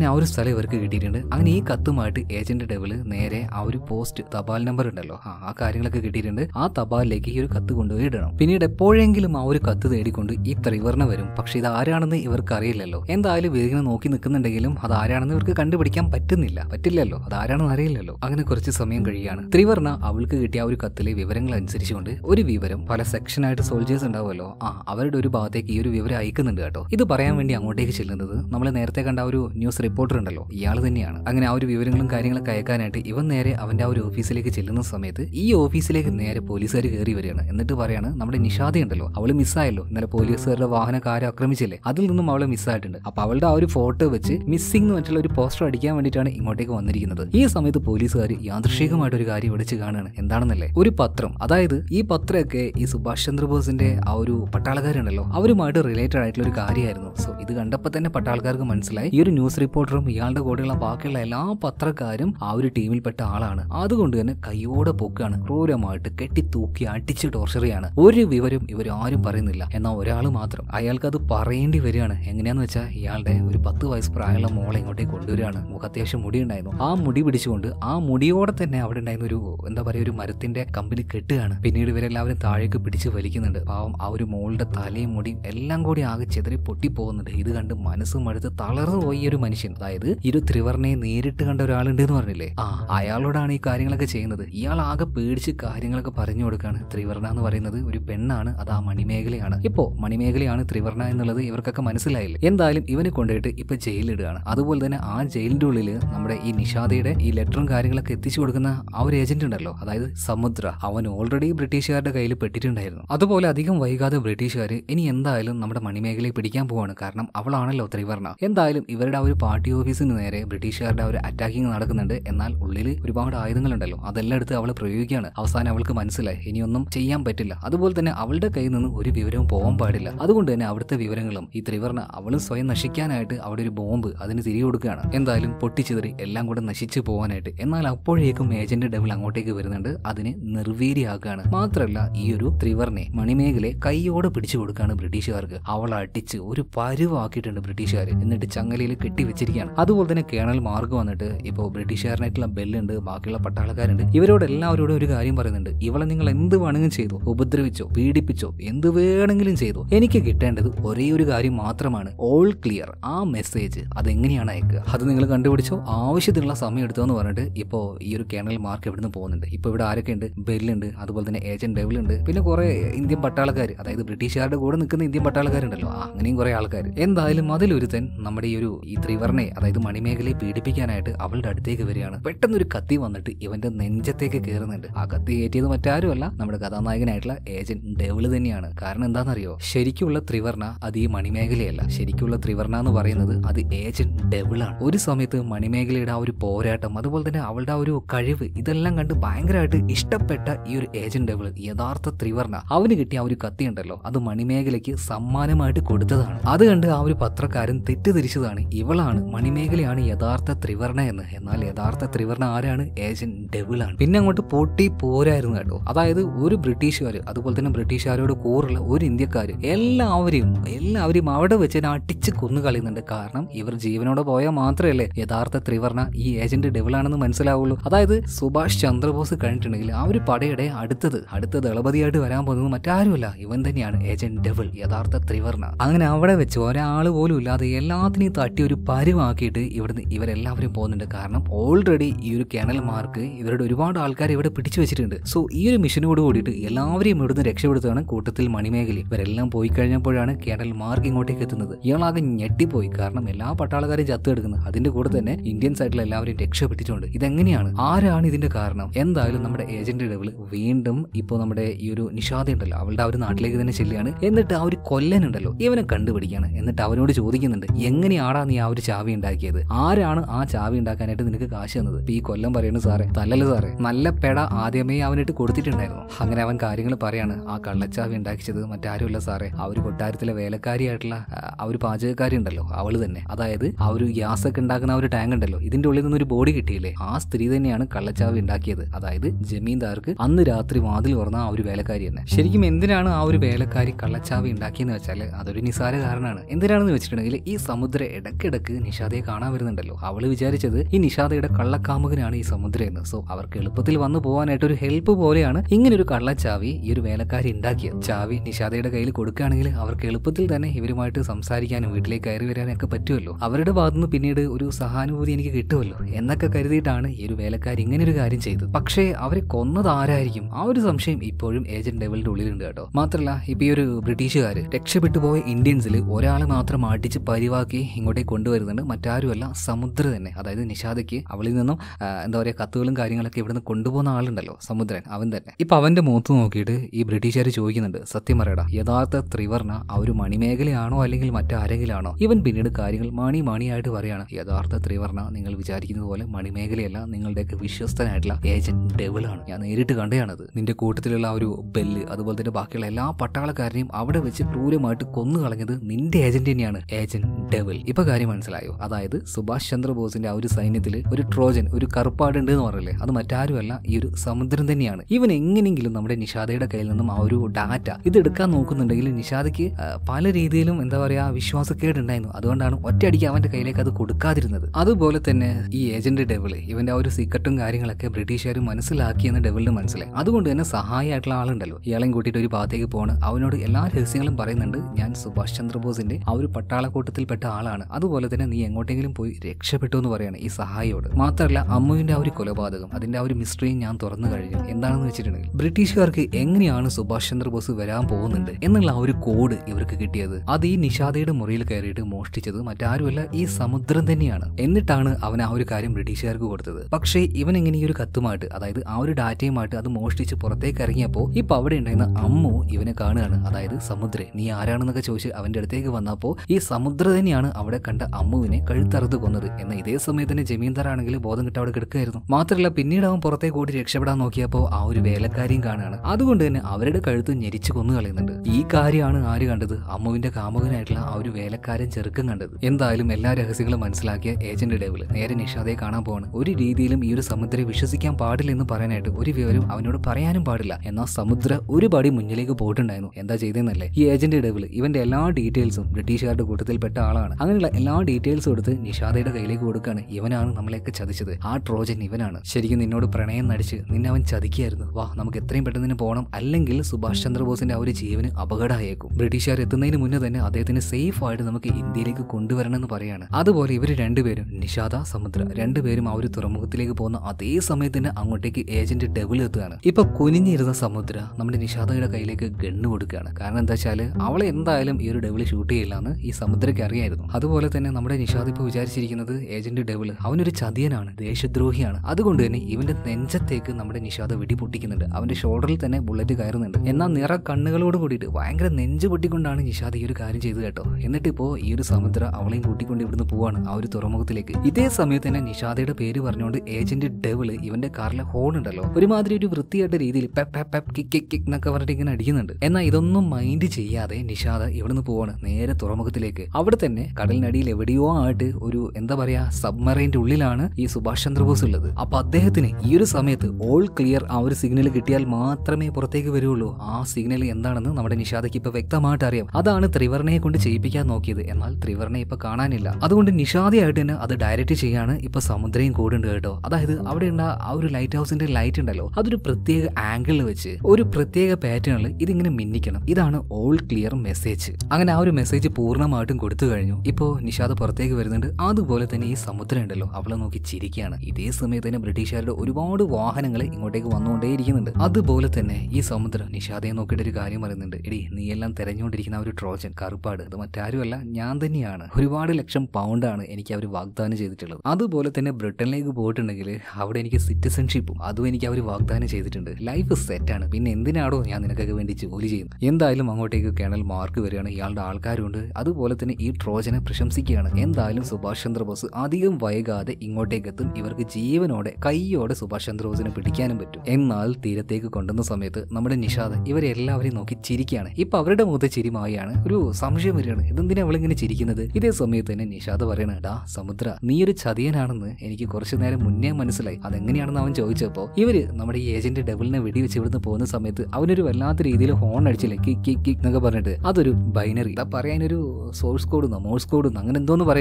സ്ഥലം ഇവർക്ക് കിട്ടിയിട്ടുണ്ട് അങ്ങനെ ഈ കത്തുമായിട്ട് ഏജന്റ് ഡെവിള് നേരെ ആ ഒരു പോസ്റ്റ് തപാൽ നമ്പർ ഉണ്ടല്ലോ ആ ആ കാര്യങ്ങളൊക്കെ കിട്ടിയിട്ടുണ്ട് ആ തപാലിലേക്ക് ഈ ഒരു കത്ത് കൊണ്ടുപോയി ഇടണം പിന്നീട് എപ്പോഴെങ്കിലും ആ ഒരു കത്ത് തേടിക്കൊണ്ട് ഈ ത്രിവർണ വരും പക്ഷെ ഇത് ആരാണെന്ന് ഇവർക്ക് അറിയില്ലല്ലോ എന്തായാലും ഇവരിങ്ങനെ നോക്കി നിൽക്കുന്നുണ്ടെങ്കിലും അത് ആരാണെന്ന് ഇവർക്ക് കണ്ടുപിടിക്കാൻ പറ്റുന്നില്ല പറ്റില്ലല്ലോ അത് ആരാണെന്ന് അറിയില്ലല്ലോ അങ്ങനെ കുറച്ച് സമയം കഴിയാണ് ത്രിവർണ അവൾക്ക് കിട്ടിയ ആ ഒരു കത്തിലെ വിവരങ്ങൾ അനുസരിച്ചുകൊണ്ട് ഒരു വിവരം പല സെക്ഷനായിട്ട് സോൾജേഴ്സ് ഉണ്ടാവുമല്ലോ ആ അവരുടെ ഒരു ഭാഗത്തേക്ക് ഈ ഒരു വിവരം അയക്കുന്നുണ്ട് കേട്ടോ ഇത് പറയാൻ വേണ്ടി അങ്ങോട്ടേക്ക് ചെല്ലുന്നത് നമ്മൾ നേരത്തെ കണ്ട ആ ഒരു ന്യൂസ് റിപ്പോർട്ടർ ഉണ്ടല്ലോ ഇയാൾ തന്നെയാണ് അങ്ങനെ ആ ഒരു വിവരങ്ങളും കാര്യങ്ങളൊക്കെ അയക്കാനായിട്ട് ഇവൻ നേരെ അവന്റെ ആ ഒരു ഓഫീസിലേക്ക് ചെല്ലുന്ന സമയത്ത് ഈ ഓഫീസിലേക്ക് നേരെ പോലീസുകാർ കയറി വരികയാണ് എന്നിട്ട് പറയാണ് നമ്മുടെ നിഷാദ ഉണ്ടല്ലോ അവള് മിസ്സായല്ലോ ഇന്നലെ പോലീസുകാരുടെ വാഹനക്കാരെ ആക്രമിച്ചില്ലേ അതിൽ നിന്നും അവളെ മിസ്സായിട്ടുണ്ട് അപ്പൊ അവളുടെ ആ ഒരു ഫോട്ടോ വെച്ച് മിസ്സിംഗ് എന്ന് മറ്റുള്ള ഒരു പോസ്റ്റർ അടിക്കാൻ വേണ്ടിയിട്ടാണ് ഇങ്ങോട്ടേക്ക് വന്നിരിക്കുന്നത് ഈ സമയത്ത് പോലീസുകാർ യാദൃശികമായിട്ട് ഒരു കാര്യം വിളിച്ച് കാണുകയാണ് എന്താണെന്നല്ലേ ഒരു പത്രം അതായത് ഈ പത്രമൊക്കെ ഈ സുഭാഷ് ചന്ദ്രബോസിന്റെ ആ ഒരു പട്ടാളക്കാരുണ്ടല്ലോ അവരുമായിട്ട് റിലേറ്റഡ് ആയിട്ടുള്ള ഒരു കാര്യമായിരുന്നു സോ ഇത് കണ്ടപ്പോൾ തന്നെ പട്ടാൾക്കാർക്ക് മനസ്സിലായി ഈ ഒരു ന്യൂസ് റിപ്പോർട്ടറും ഇയാളുടെ കൂടെയുള്ള ബാക്കിയുള്ള എല്ലാ പത്രക്കാരും ആ ഒരു ടീമിൽപ്പെട്ട ആളാണ് അതുകൊണ്ട് തന്നെ കൈയോടെ പൊക്കാണ് ക്രൂരമായിട്ട് കെട്ടി തൂക്കി അടിച്ച് ടോർച്ചർ ചെയ്യാണ് ഒരു വിവരം ഇവരാരും പറയുന്നില്ല എന്നാൽ ഒരാൾ മാത്രം അയാൾക്ക് അത് പറയേണ്ടി വരികയാണ് എങ്ങനെയാന്ന് വെച്ചാൽ ഇയാളുടെ ഒരു പത്ത് വയസ്സ് പ്രായമുള്ള മോളെ ഇങ്ങോട്ടേക്ക് കൊണ്ടുവരികയാണ് മുഖ അത്യാവശ്യം മുടി ഉണ്ടായിരുന്നു ആ മുടി പിടിച്ചുകൊണ്ട് ആ മുടിയോടെ തന്നെ അവിടെ ഉണ്ടായിരുന്ന ഒരു എന്താ പറയുക ഒരു മരത്തിന്റെ കമ്പിൽ കെട്ടുകയാണ് പിന്നീട് ഇവരെല്ലാവരും താഴേക്ക് പിടിച്ച് വലിക്കുന്നുണ്ട് പാവം ആ ഒരു മോളുടെ തലയും മുടിയും എല്ലാം കൂടി ആകെ ചെതറി പൊട്ടിപ്പോകുന്നുണ്ട് ഇത് കണ്ട് മനസ്സും മടുത്ത് തളർന്നു പോയി ഈ ഒരു മനുഷ്യൻ അതായത് ഈ ഒരു ത്രിവർണയെ നേരിട്ട് കണ്ട ഒരാളുണ്ട് എന്ന് പറഞ്ഞില്ലേ ആ അയാളോടാണ് ഈ കാര്യങ്ങളൊക്കെ ചെയ്യുന്നത് ഇയാൾ ആകെ പേടിച്ച് കാര്യങ്ങളൊക്കെ പറഞ്ഞു കൊടുക്കാണ് ത്രിവർണ എന്ന് പറയുന്നത് ഒരു പെണ്ണാണ് അത് ആ മണിമേഖലയാണ് ഇപ്പോ മണിമേഖലയാണ് ത്രിവർണ എന്നുള്ളത് ഇവർക്കൊക്കെ മനസ്സിലായില്ലേ എന്തായാലും ഇവനെ കൊണ്ടുപോയിട്ട് ഇപ്പൊ ജയിലിടുകയാണ് അതുപോലെ തന്നെ ആ ജയിലിന്റെ ഉള്ളിൽ നമ്മുടെ ഈ നിഷാദയുടെ ഈ ലെറ്ററും കാര്യങ്ങളൊക്കെ എത്തിച്ചു കൊടുക്കുന്ന ആ ഒരു ഏജന്റ് ഉണ്ടല്ലോ അതായത് സമുദ്ര അവൻ ഓൾറെഡി ബ്രിട്ടീഷുകാരുടെ കയ്യിൽ പെട്ടിട്ടുണ്ടായിരുന്നു അതുപോലെ അധികം വൈകാതെ ബ്രിട്ടീഷുകാർ ഇനി എന്തായാലും നമ്മുടെ മണിമേഖലയെ പിടിക്കാൻ പോവാണ് കാരണം അവളാണല്ലോ ത്രിവർണ എന്തായാലും ഇവരുടെ ആ ഒരു പാർട്ടി ഓഫീസിന് നേരെ ബ്രിട്ടീഷുകാരുടെ ആ ഒരു അറ്റാക്കിംഗ് നടക്കുന്നുണ്ട് എന്നാൽ ഉള്ളിൽ ഒരുപാട് ആയുധങ്ങളുണ്ടല്ലോ അതെല്ലാം എടുത്ത് അവൾ പ്രയോഗിക്കുകയാണ് അവസാനം അവൾക്ക് മനസ്സിലായി ഇനിയൊന്നും ചെയ്യാൻ പറ്റില്ല അതുപോലെ തന്നെ അവളുടെ കയ്യിൽ നിന്ന് ഒരു വിവരവും പോകാൻ പാടില്ല അതുകൊണ്ട് തന്നെ അവിടുത്തെ വിവരങ്ങളും ഈ ത്രിവർണ അവൾ സ്വയം നശിക്കാനായിട്ട് അവിടെ ഒരു ബോംബ് അതിന് തിരികെ കൊടുക്കുകയാണ് എന്തായാലും പൊട്ടിച്ചിതറി എല്ലാം കൂടെ നശിച്ചു പോകാനായിട്ട് എന്നാൽ അപ്പോഴേക്കും ഏജന്റ് ഡെവിൾ അങ്ങോട്ടേക്ക് വരുന്നുണ്ട് അതിനെ നിർവീര്യമാക്കുകയാണ് മാത്രമല്ല ഈ ഒരു ത്രിവർണെ മണിമേഖലയെ കൈയോടെ പിടിച്ചു കൊടുക്കുകയാണ് ബ്രിട്ടീഷുകാർക്ക് അവൾ അടിച്ച് ഒരു പരുവാക്കിയിട്ടുണ്ട് ബ്രിട്ടീഷുകാർ എന്നിട്ട് ചങ്ങലയിൽ കെട്ടിവെച്ചിരിക്കുകയാണ് അതുപോലെ തന്നെ കേണൽ മാർഗ് വന്നിട്ട് ഇപ്പോൾ ബ്രിട്ടീഷുകാരനായിട്ടുള്ള ബെല്ലുണ്ട് ബാക്കിയുള്ള പട്ടാളക്കാരുണ്ട് ഇവരോട് എല്ലാവരോടും ഒരു കാര്യം പറയുന്നുണ്ട് ഇവളെ നിങ്ങൾ എന്ത് വേണമെങ്കിലും ചെയ്തു ഉപദ്രവിച്ചോ പീഡിപ്പിച്ചോ എന്ത് വേണമെങ്കിലും ചെയ്തു എനിക്ക് കിട്ടേണ്ടത് ഒരേ ഒരു കാര്യം മാത്രമാണ് ഓൾ ക്ലിയർ ആ മെസ്സേജ് അതെങ്ങനെയാണ് അയക്കുക അത് നിങ്ങൾ കണ്ടുപിടിച്ചോ ആവശ്യത്തിനുള്ള സമയം എടുത്തോ എന്ന് പറഞ്ഞിട്ട് ഇപ്പോൾ ഈ ഒരു കേണൽ മാർക്ക് എവിടുന്ന് പോകുന്നുണ്ട് ഇപ്പോൾ ഇവിടെ ആരൊക്കെ ഉണ്ട് ബെല്ലുണ്ട് അതുപോലെ തന്നെ ഏജന്റ് ഡെവിൽ ഉണ്ട് പിന്നെ കുറെ ഇന്ത്യൻ പട്ടാളക്കാർ അതായത് ബ്രിട്ടീഷുകാരുടെ കൂടെ നിൽക്കുന്ന ഇന്ത്യൻ പട്ടാളക്കാരുണ്ടല്ലോ ആ, അങ്ങനെയും കുറെ ആൾക്കാർ എന്തായാലും അതിലൊരുത്തൻ നമ്മുടെ ഈ ഒരു ഈ ത്രിവർണയെ അതായത് മണിമേഖലയെ പീഡിപ്പിക്കാനായിട്ട് അവളുടെ അടുത്തേക്ക് വരികയാണ് പെട്ടെന്ന് ഒരു കത്തി വന്നിട്ട് ഇവന്റെ നെഞ്ചത്തേക്ക് കയറുന്നുണ്ട് ആ കത്തി കയറ്റിയത് മറ്റാരുമല്ല നമ്മുടെ കഥാനായകനായിട്ടുള്ള ഏജന്റ് ഡെവിള് തന്നെയാണ് കാരണം എന്താണെന്നറിയോ ശരിക്കുള്ള ത്രിവർണ അത് ഈ മണിമേഖലയല്ല ശരിക്കുള്ള ത്രിവർണ എന്ന് പറയുന്നത് അത് ഏജന്റ് ഡെവിളാണ് ഒരു സമയത്ത് മണിമേഖലയുടെ ആ ഒരു പോരാട്ടം അതുപോലെ തന്നെ അവളുടെ ആ ഒരു കഴിവ് ഇതെല്ലാം കണ്ട് ഭയങ്കരമായിട്ട് ഇഷ്ടപ്പെട്ട ഈ ഒരു ഏജന്റ് ഡെവിൾ യഥാർത്ഥ ത്രിവർണ അവന് കിട്ടിയ ആ ഒരു കത്തി ഉണ്ടല്ലോ അത് മണിമേഖലയ്ക്ക് സമ്മാനമായിട്ട് കൊടുത്തതാണ് അത് കണ്ട് ആ ഒരു പത്രക്കാരൻ തെറ്റിദ്ധരിച്ചതാണ് ഇവളാണ് മണിമേഖലയാണ് യഥാർത്ഥ ത്രിവർണ എന്ന് എന്നാൽ യഥാർത്ഥ ത്രിവർണ ആരാണ് ഏജന്റ് ഡെവിളാണ് പിന്നെ അങ്ങോട്ട് പൊട്ടി പോരായിരുന്നു കേട്ടോ അതായത് ഒരു ബ്രിട്ടീഷുകാർ അതുപോലെ തന്നെ ബ്രിട്ടീഷുകാരോട് കൂറുള്ള ഒരു ഇന്ത്യക്കാർ എല്ലാവരെയും എല്ലാവരെയും അവിടെ വെച്ച് തന്നെ അടിച്ച് കൊന്നു കളയുന്നുണ്ട് കാരണം ഇവർ ജീവനോടെ പോയാൽ മാത്രമല്ലേ യഥാർത്ഥ ത്രിവർണ ഈ ഏജന്റ് ഡെവിളാണെന്ന് മനസ്സിലാവുള്ളൂ അതായത് സുഭാഷ് ചന്ദ്രബോസ് കഴിഞ്ഞിട്ടുണ്ടെങ്കിൽ ആ ഒരു പടയുടെ അടുത്തത് അടുത്ത ദളപതിയായിട്ട് വരാൻ പോകുന്നത് മറ്റാരുമല്ല ഇവൻ തന്നെയാണ് ഏജന്റ് ഡെവിൾ യഥാർത്ഥ ത്രിവർണ അങ്ങനെ അവിടെ വെച്ച് ഒരാൾ പോലും ഇല്ലാതെ എല്ലാത്തിനെയും തട്ടി ഒരു പരുവാക്കിയിട്ട് ഇവിടുന്ന് ഇവരെല്ലാവരും പോകുന്നുണ്ട് കാരണം ഓൾറെഡി ഈ ഒരു കേണൽമാർക്ക് ഇവരുടെ ഒരുപാട് ആൾക്കാർ ഇവിടെ പിടിച്ചു വെച്ചിട്ടുണ്ട് സോ ഈ ഒരു മിഷനോട് കൂടിയിട്ട് എല്ലാവരെയും ഇവിടുന്ന് രക്ഷപ്പെടുത്തുകയാണ് കൂട്ടത്തിൽ മണിമേഖലി ഇവരെല്ലാം പോയി കഴിഞ്ഞപ്പോഴാണ് കേണൽ മാർക്ക് ഇങ്ങോട്ടേക്ക് എത്തുന്നത് ഇയാളാകെ ഞെട്ടിപ്പോയി കാരണം എല്ലാ പട്ടാളക്കാരും ചത്തെടുക്കുന്നത് അതിന്റെ കൂടെ തന്നെ ഇന്ത്യൻ സൈഡിൽ എല്ലാവരെയും രക്ഷപ്പെട്ടിട്ടുണ്ട് ഇതെങ്ങനെയാണ് ആരാണ് ഇതിന്റെ കാരണം എന്തായാലും നമ്മുടെ ഏജന്റ് ഡെവിൾ വീണ്ടും ഇപ്പോൾ നമ്മുടെ ഈ ഒരു നിഷാദ ഉണ്ടല്ലോ അവളുടെ ആ ഒരു നാട്ടിലേക്ക് തന്നെ ചെല്ലുകയാണ് എന്നിട്ട് ആ ഒരു കൊല്ലനുണ്ടല്ലോ ഇവനെ കണ്ടുപിടിക്കുകയാണ് എന്നിട്ട് അവനോട് ചോദിക്കുന്നുണ്ട് എങ്ങനെയാടാ നീ ആ ഒരു ചാവി ഉണ്ടാക്കിയത് ആരാണ് ആ ചാവി ഉണ്ടാക്കാനായിട്ട് നിനക്ക് കാശ് തന്നത് ഇപ്പൊ ഈ കൊല്ലം പറയുന്നു സാറേ തല്ലല് സാറേ നല്ല പെട ആദ്യമേ അവനിട്ട് കൊടുത്തിട്ടുണ്ടായിരുന്നു അങ്ങനെ അവൻ കാര്യങ്ങൾ പറയാണ് ആ കള്ളച്ചാവി ഉണ്ടാക്കിച്ചത് മറ്റാരുമല്ല സാറേ ആ ഒരു കൊട്ടാരത്തിലെ വേലക്കാരിയായിട്ടുള്ള ആ, ആ ഒരു പാചകക്കാരി ഉണ്ടല്ലോ അവള് തന്നെ അതായത് ആ ഒരു ഗ്യാസ് ഒക്കെ ഉണ്ടാക്കുന്ന ആ ഒരു ടാങ്ക് ഉണ്ടല്ലോ ഇതിന്റെ ഉള്ളിൽ നിന്ന് ഒരു ബോഡി കിട്ടിയില്ലേ ആ സ്ത്രീ തന്നെയാണ് കള്ളച്ചാവി ഉണ്ടാക്കിയത് അതായത് ജമീന്ദാർക്ക് അന്ന് രാത്രി വാതിൽ തുറന്ന ആ ഒരു വേലക്കാരി തന്നെ ശരിക്കും എന്തിനാണ് ആ ഒരു വേലക്കാരി കള്ളച്ചാവി ഉണ്ടാക്കിയെന്ന് വെച്ചാൽ അതൊരു നിസാര കാരണമാണ് എന്തിനാണെന്ന് വെച്ചിട്ടുണ്ടെങ്കിൽ ഈ സമുദ്ര ഇടയ്ക്കിടക്ക് നിഷാദയെ കാണാൻ വരുന്നുണ്ടല്ലോ അവള് വിചാരിച്ചത് ഈ നിഷാദയുടെ കള്ളക്കാമുകനാണ് ഈ സമുദ്രം എന്ന് സോ അവർക്ക് എളുപ്പത്തിൽ വന്നു പോകാനായിട്ട് ഒരു ഹെൽപ്പ് പോലെയാണ് ഇങ്ങനെ ഒരു കള്ളച്ചാവി ഈ ഒരു വേലക്കാരി ഉണ്ടാക്കിയത് ചാവി നിഷാദയുടെ കയ്യിൽ കൊടുക്കുകയാണെങ്കിൽ അവർക്ക് എളുപ്പത്തിൽ തന്നെ ഇവരുമായിട്ട് സംസാരിക്കാനും വീട്ടിലേക്ക് കയറി വരാനൊക്കെ പറ്റുമല്ലോ അവരുടെ ഭാഗത്തുനിന്ന് പിന്നീട് ഒരു സഹാനുഭൂതി എനിക്ക് കിട്ടുമല്ലോ എന്നൊക്കെ കരുതിയിട്ടാണ് ഈ ഒരു വേലക്കാരി ഇങ്ങനെ ഒരു കാര്യം ചെയ്തത് പക്ഷേ അവരെ കൊന്നത് ആരായിരിക്കും ആ ഒരു സംശയം ഇപ്പോഴും ഏജന്റ് ഡെവലിന്റെ ഉള്ളിലുണ്ട് കേട്ടോ മാത്രമല്ല ഇപ്പൊ ഈ ഒരു ബ്രിട്ടീഷുകാർ രക്ഷപ്പെട്ടു പോയ ഇന്ത്യൻസിൽ ഒരാളെ മാത്രം അടിച്ച് പരിവാക്കി ഇങ്ങോട്ടേക്ക് കൊണ്ടുവരുന്നുണ്ട് മറ്റാരുമല്ല സമുദ്ര തന്നെ അതായത് നിഷാദയ്ക്ക് അവളിൽ നിന്നും ആ, എന്താ പറയുക കത്തുകളും കാര്യങ്ങളൊക്കെ ഇവിടുന്ന് കൊണ്ടുപോകുന്ന ആളുണ്ടല്ലോ സമുദ്രൻ അവൻ തന്നെ ഇപ്പൊ അവന്റെ മുഖത്ത് നോക്കിയിട്ട് ഈ ബ്രിട്ടീഷുകാർ ചോദിക്കുന്നുണ്ട് സത്യം പറയടാ യഥാർത്ഥ ത്രിവർണ ആ ഒരു മണിമേഖലയാണോ അല്ലെങ്കിൽ മറ്റാരെങ്കിലാണോ ഇവൻ പിന്നീട് കാര്യങ്ങൾ മണി മണിയായിട്ട് പറയാണ് യഥാർത്ഥ ത്രിവർണ നിങ്ങൾ വിചാരിക്കുന്നത് പോലെ മണിമേഖലയല്ല നിങ്ങളുടെയൊക്കെ വിശ്വസ്തനായിട്ടുള്ള ഏജന്റ് ഡെവിളാണ് ഞാൻ നേരിട്ട് കണ്ടയാണത് നിന്റെ കൂട്ടത്തിലുള്ള ആ ഒരു ബെല്ല് അതുപോലെ തന്നെ ബാക്കിയുള്ള എല്ലാ പട്ടാളക്കാരനെയും അവിടെ വെച്ച് ക്രൂരമായിട്ട് കൊന്നു കളഞ്ഞത് നിന്റെ ഏജന്റ് തന്നെയാണ് ഏജന്റ് ഡെവിൾ ഇപ്പൊ കാര്യം മനസ്സിലായോ അതായത് സുഭാഷ് ചന്ദ്രബോസിന്റെ ആ ഒരു സൈന്യത്തിൽ ഒരു ട്രോജൻ ഒരു കറുപ്പാടുണ്ട് എന്ന് പറയില്ലേ അത് മറ്റാരുമല്ല ഈ ഒരു സമുദ്രം തന്നെയാണ് ഇവൻ എങ്ങനെയെങ്കിലും നമ്മുടെ നിഷാദയുടെ കയ്യിൽ നിന്നും ആ ഒരു ഡാറ്റ ഇത് എടുക്കാൻ നോക്കുന്നുണ്ടെങ്കിൽ നിഷാദയ്ക്ക് ആ, പല രീതിയിലും എന്താ പറയാ വിശ്വാസക്കേട് ഉണ്ടായിരുന്നു അതുകൊണ്ടാണ് ഒറ്റയടിക്ക് അവന്റെ കയ്യിലേക്ക് അത് കൊടുക്കാതിരുന്നത് അതുപോലെ തന്നെ ഈ ഏജന്റ് ഡെവിള് ഇവന്റെ ആ ഒരു സീക്രട്ടും കാര്യങ്ങളൊക്കെ ബ്രിട്ടീഷുകാർ മനസ്സിലാക്കിയെന്ന് ഡെവിളിന് മനസ്സിലായി അതുകൊണ്ട് തന്നെ സഹായമായിട്ടുള്ള ആളുണ്ടല്ലോ ഇയാളെയും കൂട്ടിയിട്ട് ഒരു ഭാഗത്തേക്ക് പോണ് അവനോട് എല്ലാ രഹസ്യങ്ങളും പറയുന്നുണ്ട് ഞാൻ സുഭാഷ് ചന്ദ്രബോസിന്റെ ആ ഒരു പട്ടാളക്കൂട്ടത്തിൽപ്പെട്ട ആളാണ് അതുപോലെ തന്നെ നീ എങ്ങോട്ടെങ്കിലും പോയി രക്ഷപ്പെട്ടു എന്ന് പറയാണ് ഈ സഹായിയോട് മാത്രമല്ല അമ്മുവിന്റെ ആ ഒരു കൊലപാതകം അതിന്റെ ആ ഒരു മിസ്റ്ററിയും ഞാൻ തുറന്നു കഴിഞ്ഞു എന്താണെന്ന് വെച്ചിട്ടുണ്ടെങ്കിൽ ബ്രിട്ടീഷുകാർക്ക് എങ്ങനെയാണ് സുഭാഷ് ചന്ദ്രബോസ് വരാൻ പോകുന്നുണ്ട് എന്നുള്ള ആ ഒരു കോഡ് ഇവർക്ക് കിട്ടിയത് അത് ഈ നിഷാദയുടെ മുറിയിൽ കയറിയിട്ട് മോഷ്ടിച്ചത് മറ്റാരുമല്ല ഈ സമുദ്രം തന്നെയാണ് എന്നിട്ടാണ് അവൻ ആ ഒരു കാര്യം ബ്രിട്ടീഷുകാർക്ക് കൊടുത്തത് പക്ഷേ ഇവൻ എങ്ങനെ ഈ ഒരു കത്തുമായിട്ട് അതായത് ആ ഒരു ഡാറ്റയുമായിട്ട് അത് മോഷ്ടിച്ച് പുറത്തേക്ക് ഇറങ്ങിയപ്പോൾ ഇപ്പൊ അവിടെ ഉണ്ടായിരുന്ന അമ്മു ഇവനെ കാണുകയാണ് അതായത് സമുദ്ര നീ ആരാണെന്നൊക്കെ ചോദിച്ച് അവന്റെ അടുത്തേക്ക് വന്നപ്പോൾ ഈ സമുദ്ര തന്നെയാണ് അവിടെ കണ്ട അമ്മുവിനെ കഴുത്തറുത്ത് കൊന്നത് എന്നാൽ ഇതേ സമയത്ത് തന്നെ ജമീന്ദാർ ആണെങ്കിൽ ബോധം കിട്ട അവിടെ കിടക്കുകയായിരുന്നു മാത്രമല്ല പിന്നീട് അവൻ പുറത്തേക്ക് ഓടി രക്ഷപ്പെടാൻ നോക്കിയപ്പോൾ ആ ഒരു വേലക്കാരിയും കാണുകയാണ് അതുകൊണ്ട് തന്നെ അവരുടെ കഴുത്ത് ഞെരിച്ച് കൊന്നു കളയുന്നുണ്ട് ഈ കാര്യമാണ് ആര് കണ്ടത് അമ്മുവിന്റെ കാമുകനായിട്ടുള്ള ആ ഒരു വേലക്കാരൻ ചെറുക്കം കണ്ടത് എന്തായാലും എല്ലാ രഹസ്യങ്ങളും മനസ്സിലാക്കിയ ഏജന്റ് ഡെവിൾ നേരെ നിഷാദയെ കാണാൻ പോവാണ് ഒരു രീതിയിലും ഈ ഒരു സമുദ്രയെ വിശ്വസിക്കാൻ പാടില്ല എന്ന് പറയാനായിട്ട് ഒരു വിവരം അവനോട് പറയാനും പാടില്ല എന്നാൽ സമുദ്ര ഒരു പടി മുന്നിലേക്ക് പോയിട്ടുണ്ടായിരുന്നു എന്താ ചെയ്തെന്നല്ലേ ഈ ഏജന്റ് ഡെവിൾ ഇവന്റെ എല്ലാ ഡീറ്റെയിൽസും ബ്രിട്ടീഷുകാരുടെ കൂട്ടത്തിൽപ്പെട്ട ആളാണ് അങ്ങനെയുള്ള എല്ലാ ഡീറ്റെയിൽസും എടുത്ത് നിഷാദയുടെ കയ്യിലേക്ക് കൊടുക്കുകയാണ് ഇവനാണ് നമ്മളെയൊക്കെ ചതിച്ചത് ആ ട്രോജൻ ഇവനാണ് ശരിക്കും നിന്നോട് പ്രണയം നടിച്ച് നിന്നെ അവൻ ചതിക്കായിരുന്നു വാ നമുക്ക് എത്രയും പെട്ടെന്ന് തന്നെ പോകണം അല്ലെങ്കിൽ സുഭാഷ് ചന്ദ്രബോസിന്റെ ആ ഒരു ജീവന് അപകടമായേക്കും ബ്രിട്ടീഷുകാർ എത്തുന്നതിന് മുന്നേ തന്നെ അദ്ദേഹത്തിന് സേഫ് ആയിട്ട് നമുക്ക് ഇന്ത്യയിലേക്ക് കൊണ്ടുവരണം എന്ന് പറയാണ് അതുപോലെ ഇവർ രണ്ടുപേരും നിഷാദ സമുദ്ര രണ്ടുപേരും ആ ഒരു തുറമുഖത്തിലേക്ക് പോകുന്ന അതേ സമയത്ത് തന്നെ അങ്ങോട്ടേക്ക് ഏജന്റ് ഡബിൾ എത്തുകയാണ് ഇപ്പൊ കുനിഞ്ഞിരുന്ന സമുദ്ര നമ്മുടെ നിഷാദയുടെ കയ്യിലേക്ക് ഗണ്ണ് കൊടുക്കുകയാണ് കാരണം എന്താ വെച്ചാല് അവളെ എന്തായാലും ഈ ഒരു ഡബിൾ ഷൂട്ട് ചെയ്യില്ല എന്ന് ഈ സമുദ്രയ്ക്ക് അറിയായിരുന്നു അതുപോലെ തന്നെ നമ്മുടെ നിഷാദ് ഇപ്പോൾ വിചാരിച്ചിരിക്കുന്നത് ഏജന്റ് ഡബിൾ അവനൊരു ചതിയനാണ് ദേശദ്രോഹിയാണ് അതുകൊണ്ട് തന്നെ ഇവന്റെ നെഞ്ചത്തേക്ക് നമ്മുടെ നിഷാദ വെടി പൊട്ടിക്കുന്നുണ്ട് അവന്റെ ഷോൾഡറിൽ തന്നെ ബുള്ളറ്റ് കയറുന്നുണ്ട് എന്നാൽ നിറ കണ്ണുകളോട് കൂടിയിട്ട് ഭയങ്കര നെഞ്ച് പൊട്ടിക്കൊണ്ടാണ് നിഷാദ് ഈ ഒരു കാര്യം ചെയ്തു കേട്ടോ എന്നിട്ട് ഇപ്പോൾ ഈ ഒരു സമുദ്ര അവളെയും കൂട്ടിക്കൊണ്ട് ഇവിടുന്ന് പോവാണ് ആ ഒരു തുറമുഖത്തിലേക്ക് ഇതേ സമയത്ത് തന്നെ നിഷാദയുടെ പേര് പറഞ്ഞുകൊണ്ട് ഏജന്റ് ഡെവിള് ഇവന്റെ കാറിലെ ഹോൺ ഉണ്ടല്ലോ ഒരുമാതിരി ഒരു വൃത്തിയായിട്ട രീതിയിൽ pep pep pep kick kick kick എന്നൊക്കെ പറഞ്ഞിട്ട് ഇങ്ങനെ അടിക്കുന്നുണ്ട് എന്നാൽ ഇതൊന്നും മൈൻഡ് ചെയ്യാതെ നിഷാദ ഇവിടുന്ന് പോവാണ് നേരെ തുറമുഖത്തിലേക്ക് അവിടെ തന്നെ കടലിനടിയിൽ എവിടെയോ ആയിട്ട് ഒരു എന്താ പറയാ സബ്മറൈൻ്റെ ഉള്ളിലാണ് ഈ സുഭാഷ് ചന്ദ്രബോസ് ഉള്ളത് അപ്പൊ അദ്ദേഹത്തിന് ഈ ഒരു സമയത്ത് ഓൾ ക്ലിയർ ആ ഒരു സിഗ്നൽ കിട്ടിയാൽ മാത്രമേ പുറത്തേക്ക് വരുള്ളൂ ആ സിഗ്നൽ എന്താണെന്ന് നമ്മുടെ നിഷാദയ്ക്ക് ഇപ്പൊ വ്യക്തമായിട്ട് അറിയാം അതാണ് ത്രിവർണയെ കൊണ്ട് ചെയ്യിപ്പിക്കാൻ നോക്കിയത് എന്നാൽ ത്രിവർണയെ ഇപ്പൊ കാണാനില്ല അതുകൊണ്ട് നിഷാദയായിട്ട് തന്നെ അത് ഡയറക്റ്റ് ചെയ്യാണ് ഇപ്പൊ സമുദ്രയും കൂടുണ്ട് കേട്ടോ അതായത് അവിടെ ഉണ്ട ആ ഒരു ലൈറ്റ് ഹൗസിന്റെ ലൈറ്റ് ഉണ്ടല്ലോ അതൊരു പ്രത്യേക ആംഗിളിൽ വെച്ച് ഒരു പ്രത്യേക പാറ്റേണിൽ ഇതിങ്ങനെ മിന്നിക്കണം ഇതാണ് ഓൾ ക്ലിയർ മെസ്സേജ് അങ്ങനെ ആ ഒരു മെസ്സേജ് പൂർണ്ണമായിട്ടും കൊടുത്തു കഴിഞ്ഞു ഇപ്പോ നിഷാദ് പുറത്തേക്ക് വരുന്നുണ്ട് അതുപോലെ തന്നെ ഈ സമുദ്രം ഉണ്ടല്ലോ അവളെ നോക്കി ചിരിക്കുകയാണ് ഇതേ സമയത്ത് തന്നെ ബ്രിട്ടീഷുകാരുടെ ഒരുപാട് വാഹനങ്ങൾ ഇങ്ങോട്ടേക്ക് വന്നുകൊണ്ടേയിരിക്കുന്നുണ്ട് അതുപോലെ തന്നെ ഈ സമുദ്രം നിഷാദയെ നോക്കിയിട്ട് ഒരു കാര്യം പറയുന്നുണ്ട് എടി നീ എല്ലാം തെരഞ്ഞുകൊണ്ടിരിക്കുന്ന ആ ഒരു ട്രോജൻ കറുപ്പാട് അത് മറ്റാരുമല്ല ഞാൻ തന്നെയാണ് ഒരുപാട് ലക്ഷം പൗണ്ടാണ് എനിക്ക് അവർ വാഗ്ദാനം ചെയ്തിട്ടുള്ളത് അതുപോലെ തന്നെ ബ്രിട്ടനിലേക്ക് പോയിട്ടുണ്ടെങ്കിൽ അവിടെ എനിക്ക് സിറ്റിസൺഷിപ്പും അതും എനിക്ക് അവർ വാഗ്ദാനം ചെയ്തിട്ടുണ്ട് ലൈഫ് സെറ്റാണ് പിന്നെ എന്തിനാണോ ഞാൻ നിനക്കൊക്കെ വേണ്ടി ജോലി ചെയ്യുന്നത് എന്തായാലും അങ്ങോട്ടേക്ക് കേണൽ മാർക്ക് വരികയാണ് ഇയാളുടെ ആൾക്കാരുണ്ട് അതുപോലെ തന്നെ ഈ ട്രോജനെ പ്രശംസിക്കുകയാണ് എന്തായാലും സുഭാഷ് ചന്ദ്രബോസ് അധികം വൈകാതെ ഇങ്ങോട്ടേക്ക് എത്തും ഇവർക്ക് ജീവനോടെ കൈയോടെ സുഭാഷ് ചന്ദ്രബോസിനെ പിടിക്കാനും പറ്റും എന്നാൽ തീരത്തേക്ക് കൊണ്ടുവന്ന സമയത്ത് നമ്മുടെ നിഷാദ് ഇവരെ എല്ലാവരെയും നോക്കി ചിരിക്കുകയാണ് ഇപ്പൊ അവരുടെ മുഖത്ത് ചിരി മായാണ് ഒരു സംശയം വരികയാണ് ഇതെന്തിനാ അവളിങ്ങനെ ചിരിക്കുന്നത് ഇതേ സമയത്ത് തന്നെ നിഷാദ് പറയണ ഡാ സമുദ്ര നീ ഒരു ചതിയനാണെന്ന് എനിക്ക് കുറച്ചു നേരം മുന്നേ മനസ്സിലായി അതെങ്ങനെയാണെന്ന് അവൻ ചോദിച്ചപ്പോൾ ഇവര് നമ്മുടെ ഈ ഏജന്റ് ഡബിളിനെ വെടിവെച്ച് ഇവിടുന്ന് പോകുന്ന സമയത്ത് അവനൊരു വല്ലാത്ത രീതിയിൽ ഹോൺ അടിച്ചില്ലേ കിക്ക് കിക്ക് കിക്ക് എന്നൊക്കെ പറഞ്ഞിട്ട് അതൊരു ബൈനറി എന്താ പറയാനൊരു സോഴ്സ് കോഡ് മോഴ്സ് കോഡ് അങ്ങനെ എന്തോന്ന് പറയില്ല ആ,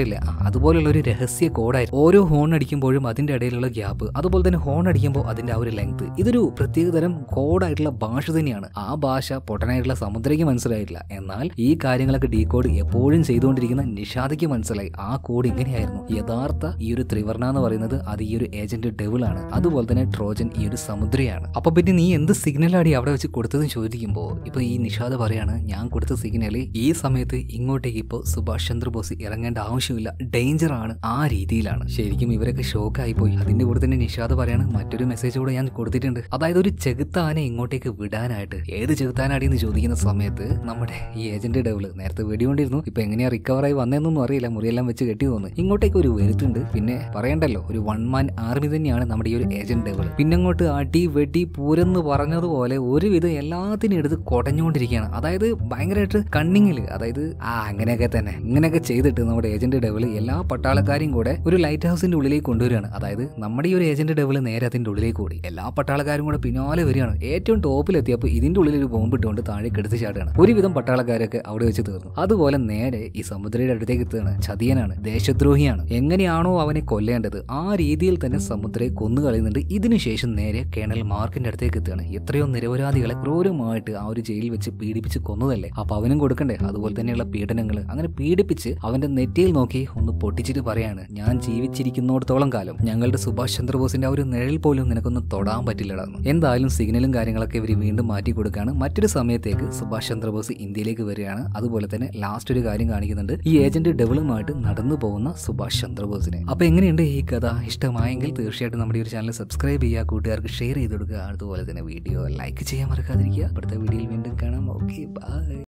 അതുപോലുള്ള ഒരു രഹസ്യ കോഡായിരുന്നു ഓരോ ഹോൺ അടിക്കുമ്പോഴും അതിന്റെ ഇടയിലുള്ള ഗ്യാപ്പ് അതുപോലെ തന്നെ ഹോൺ അടിക്കുമ്പോൾ അതിന്റെ ആ ഒരു ലെങ്ത് ഇതൊരു പ്രത്യേക തരം കോഡായിട്ടുള്ള ഭാഷ തന്നെയാണ് ആ ഭാഷ പൊട്ടനായിട്ടുള്ള സമുദ്രയ്ക്ക് മനസ്സിലായിട്ടില്ല എന്നാൽ ഈ കാര്യങ്ങളൊക്കെ ഡീകോഡ് എപ്പോഴും ചെയ്തുകൊണ്ടിരിക്കുന്ന നിഷാദയ്ക്ക് മനസ്സിലായി ആ കോഡ് ഇങ്ങനെയായിരുന്നു യഥാർത്ഥ ഈ ഒരു ത്രിവർണ എന്ന് പറയുന്നത് അത് ഈ ഒരു ഏജന്റ് ഡെവിൾ ആണ് അതുപോലെ തന്നെ ട്രോജൻ ഈ ഒരു സമുദ്രയാണ് അപ്പൊ പിന്നെ നീ എന്ത് സിഗ്നലാടി അവിടെ വെച്ച് കൊടുത്തതെന്ന് ചോദിക്കുമ്പോൾ ഇപ്പൊ ഈ നിഷാദ് പറയാണ് ഞാൻ കൊടുത്ത സിഗ്നല് ഈ സമയത്ത് ഇങ്ങോട്ടേക്ക് ഇപ്പോൾ സുഭാഷ് ചന്ദ്രബോസ് ഇറങ്ങേണ്ട ആവശ്യമില്ല ഡേഞ്ചർ ആണ് ആ രീതിയിലാണ് ശരിക്കും ഇവരൊക്കെ ഷോക്കായി പോയി അതിന്റെ കൂടെ തന്നെ നിഷാദ് പറയാണ് മറ്റൊരു മെസ്സേജ് കൂടെ ഞാൻ കൊടുത്തിട്ടുണ്ട് അതായത് ഒരു ചെകുത്താനെ ഇങ്ങോട്ടേക്ക് വിടാനായിട്ട് ഏത് ചെകുത്താനാടി എന്ന് ചോദിക്കുന്ന സമയത്ത് നമ്മുടെ ഈ ഏജന്റ് ഡെവിള് നേരത്തെ വെടികൊണ്ടിരുന്നു ഇപ്പൊ എങ്ങനെയാ റിക്കവർ ആയി വന്നതെന്നൊന്നും അറിയില്ല മുറിയെല്ലാം വെച്ച് കെട്ടി തോന്നുന്നു ഇങ്ങോട്ടേക്ക് ഒരു വരുത്തുണ്ട് പിന്നെ പറയണ്ടല്ലോ ഒരു വൺ മാൻ ആർമി തന്നെയാണ് നമ്മുടെ ഈ ഒരു ഏജന്റ് ഡെവിള് പിന്നെ അങ്ങോട്ട് അടി വെടി പൂരെന്ന് പറഞ്ഞതുപോലെ ഒരുവിധം എല്ലാത്തിനും എടുത്ത് കൊടഞ്ഞുകൊണ്ടിരിക്കുകയാണ് അതായത് ഭയങ്കരമായിട്ട് കണ്ണിങ്ങില് അതായത് ആ അങ്ങനെയൊക്കെ തന്നെ ഇങ്ങനെയൊക്കെ ചെയ്തിട്ട് നമ്മുടെ ഏജന്റ് ഡെവിള് എല്ലാ പട്ടാളക്കാരെയും കൂടെ ഒരു ലൈറ്റ് ഹൗസിന്റെ ഉള്ളിലേക്ക് കൊണ്ടുവരികയാണ് അതായത് നമ്മുടെ ഈ ഒരു ഏജന്റ് ഡെവിള് നേരെ അതിന്റെ ഉള്ളിലേക്ക് ഓടി എല്ലാ പട്ടാളക്കാരും കൂടെ പിന്നാലെ വരികയാണ് ഏറ്റവും ടോപ്പിലെത്തിയപ്പോൾ ഇതിന്റെ ഉള്ളിൽ ഒരു ബോംബ് ഇട്ടുകൊണ്ട് താഴെ കെടുത്ത് ചാടുകയാണ് ഒരുവിധം പട്ടാളക്കാരൊക്കെ അവിടെ വെച്ച് തീർന്നു അതുപോലെ നേരെ ഈ സമുദ്രയുടെ അടുത്തേക്ക് എത്തുകയാണ് ചതിയനാണ് ദേശദ്രോഹിയാണ് എങ്ങനെയാണോ അവനെ കൊല്ലേണ്ടത് ആ രീതിയിൽ തന്നെ സമുദ്രയെ കൊന്നു കളയുന്നുണ്ട് ഇതിനുശേഷം നേരെ കേണൽ മാർക്കിന്റെ അടുത്തേക്ക് എത്തുകയാണ് എത്രയോ നിരപരാധികളെ ക്രൂരമായിട്ട് ആ ഒരു ജയിലിൽ വെച്ച് പീഡിപ്പിച്ച് കൊന്നതല്ലേ അപ്പൊ അവനും കൊടുക്കണ്ടേ അതുപോലെ തന്നെയുള്ള പീഡനങ്ങൾ അങ്ങനെ പീഡിപ്പിച്ച് അവന്റെ നെറ്റിയിൽ നോക്കി ഒന്ന് പൊട്ടിച്ചിട്ട് പറയാണ് ഞാൻ ജീവിച്ചിരിക്കുന്നിടത്തോളം കാലം ഞങ്ങളുടെ സുഭാഷ് ചന്ദ്രബോസിന്റെ ആ ഒരു നിഴൽ പോലും നിനക്കൊന്നും തൊടാൻ പറ്റില്ലടാന്ന് എന്തായാലും സിഗ്നലും കാര്യങ്ങളൊക്കെ ഇവർ വീണ്ടും മാറ്റി കൊടുക്കുകയാണ് മറ്റൊരു സമയത്തേക്ക് സുഭാഷ് ചന്ദ്രബോസ് ഇന്ത്യയിലേക്ക് വരികയാണ് അതുപോലെ തന്നെ ലാസ്റ്റ് ഒരു കാര്യം കാണിക്കുന്നുണ്ട് ഈ ഏജന്റ് ഡെവലുമായിട്ട് നടന്നു പോകുന്ന സുഭാഷ് ചന്ദ്രബോസിനെ അപ്പൊ എങ്ങനെയുണ്ട് ഈ കഥ ഇഷ്ടമായെങ്കിൽ തീർച്ചയായിട്ടും നമ്മുടെ ഈ ഒരു ചാനൽ സബ്സ്ക്രൈബ് ചെയ്യുക കൂട്ടുകാർക്ക് ഷെയർ ചെയ്ത് കൊടുക്കുക അതുപോലെ തന്നെ വീഡിയോ ലൈക്ക് ചെയ്യാൻ മറക്കാതിരിക്കുക അടുത്ത വീഡിയോയിൽ വീണ്ടും കാണാം ഓക്കെ ബൈ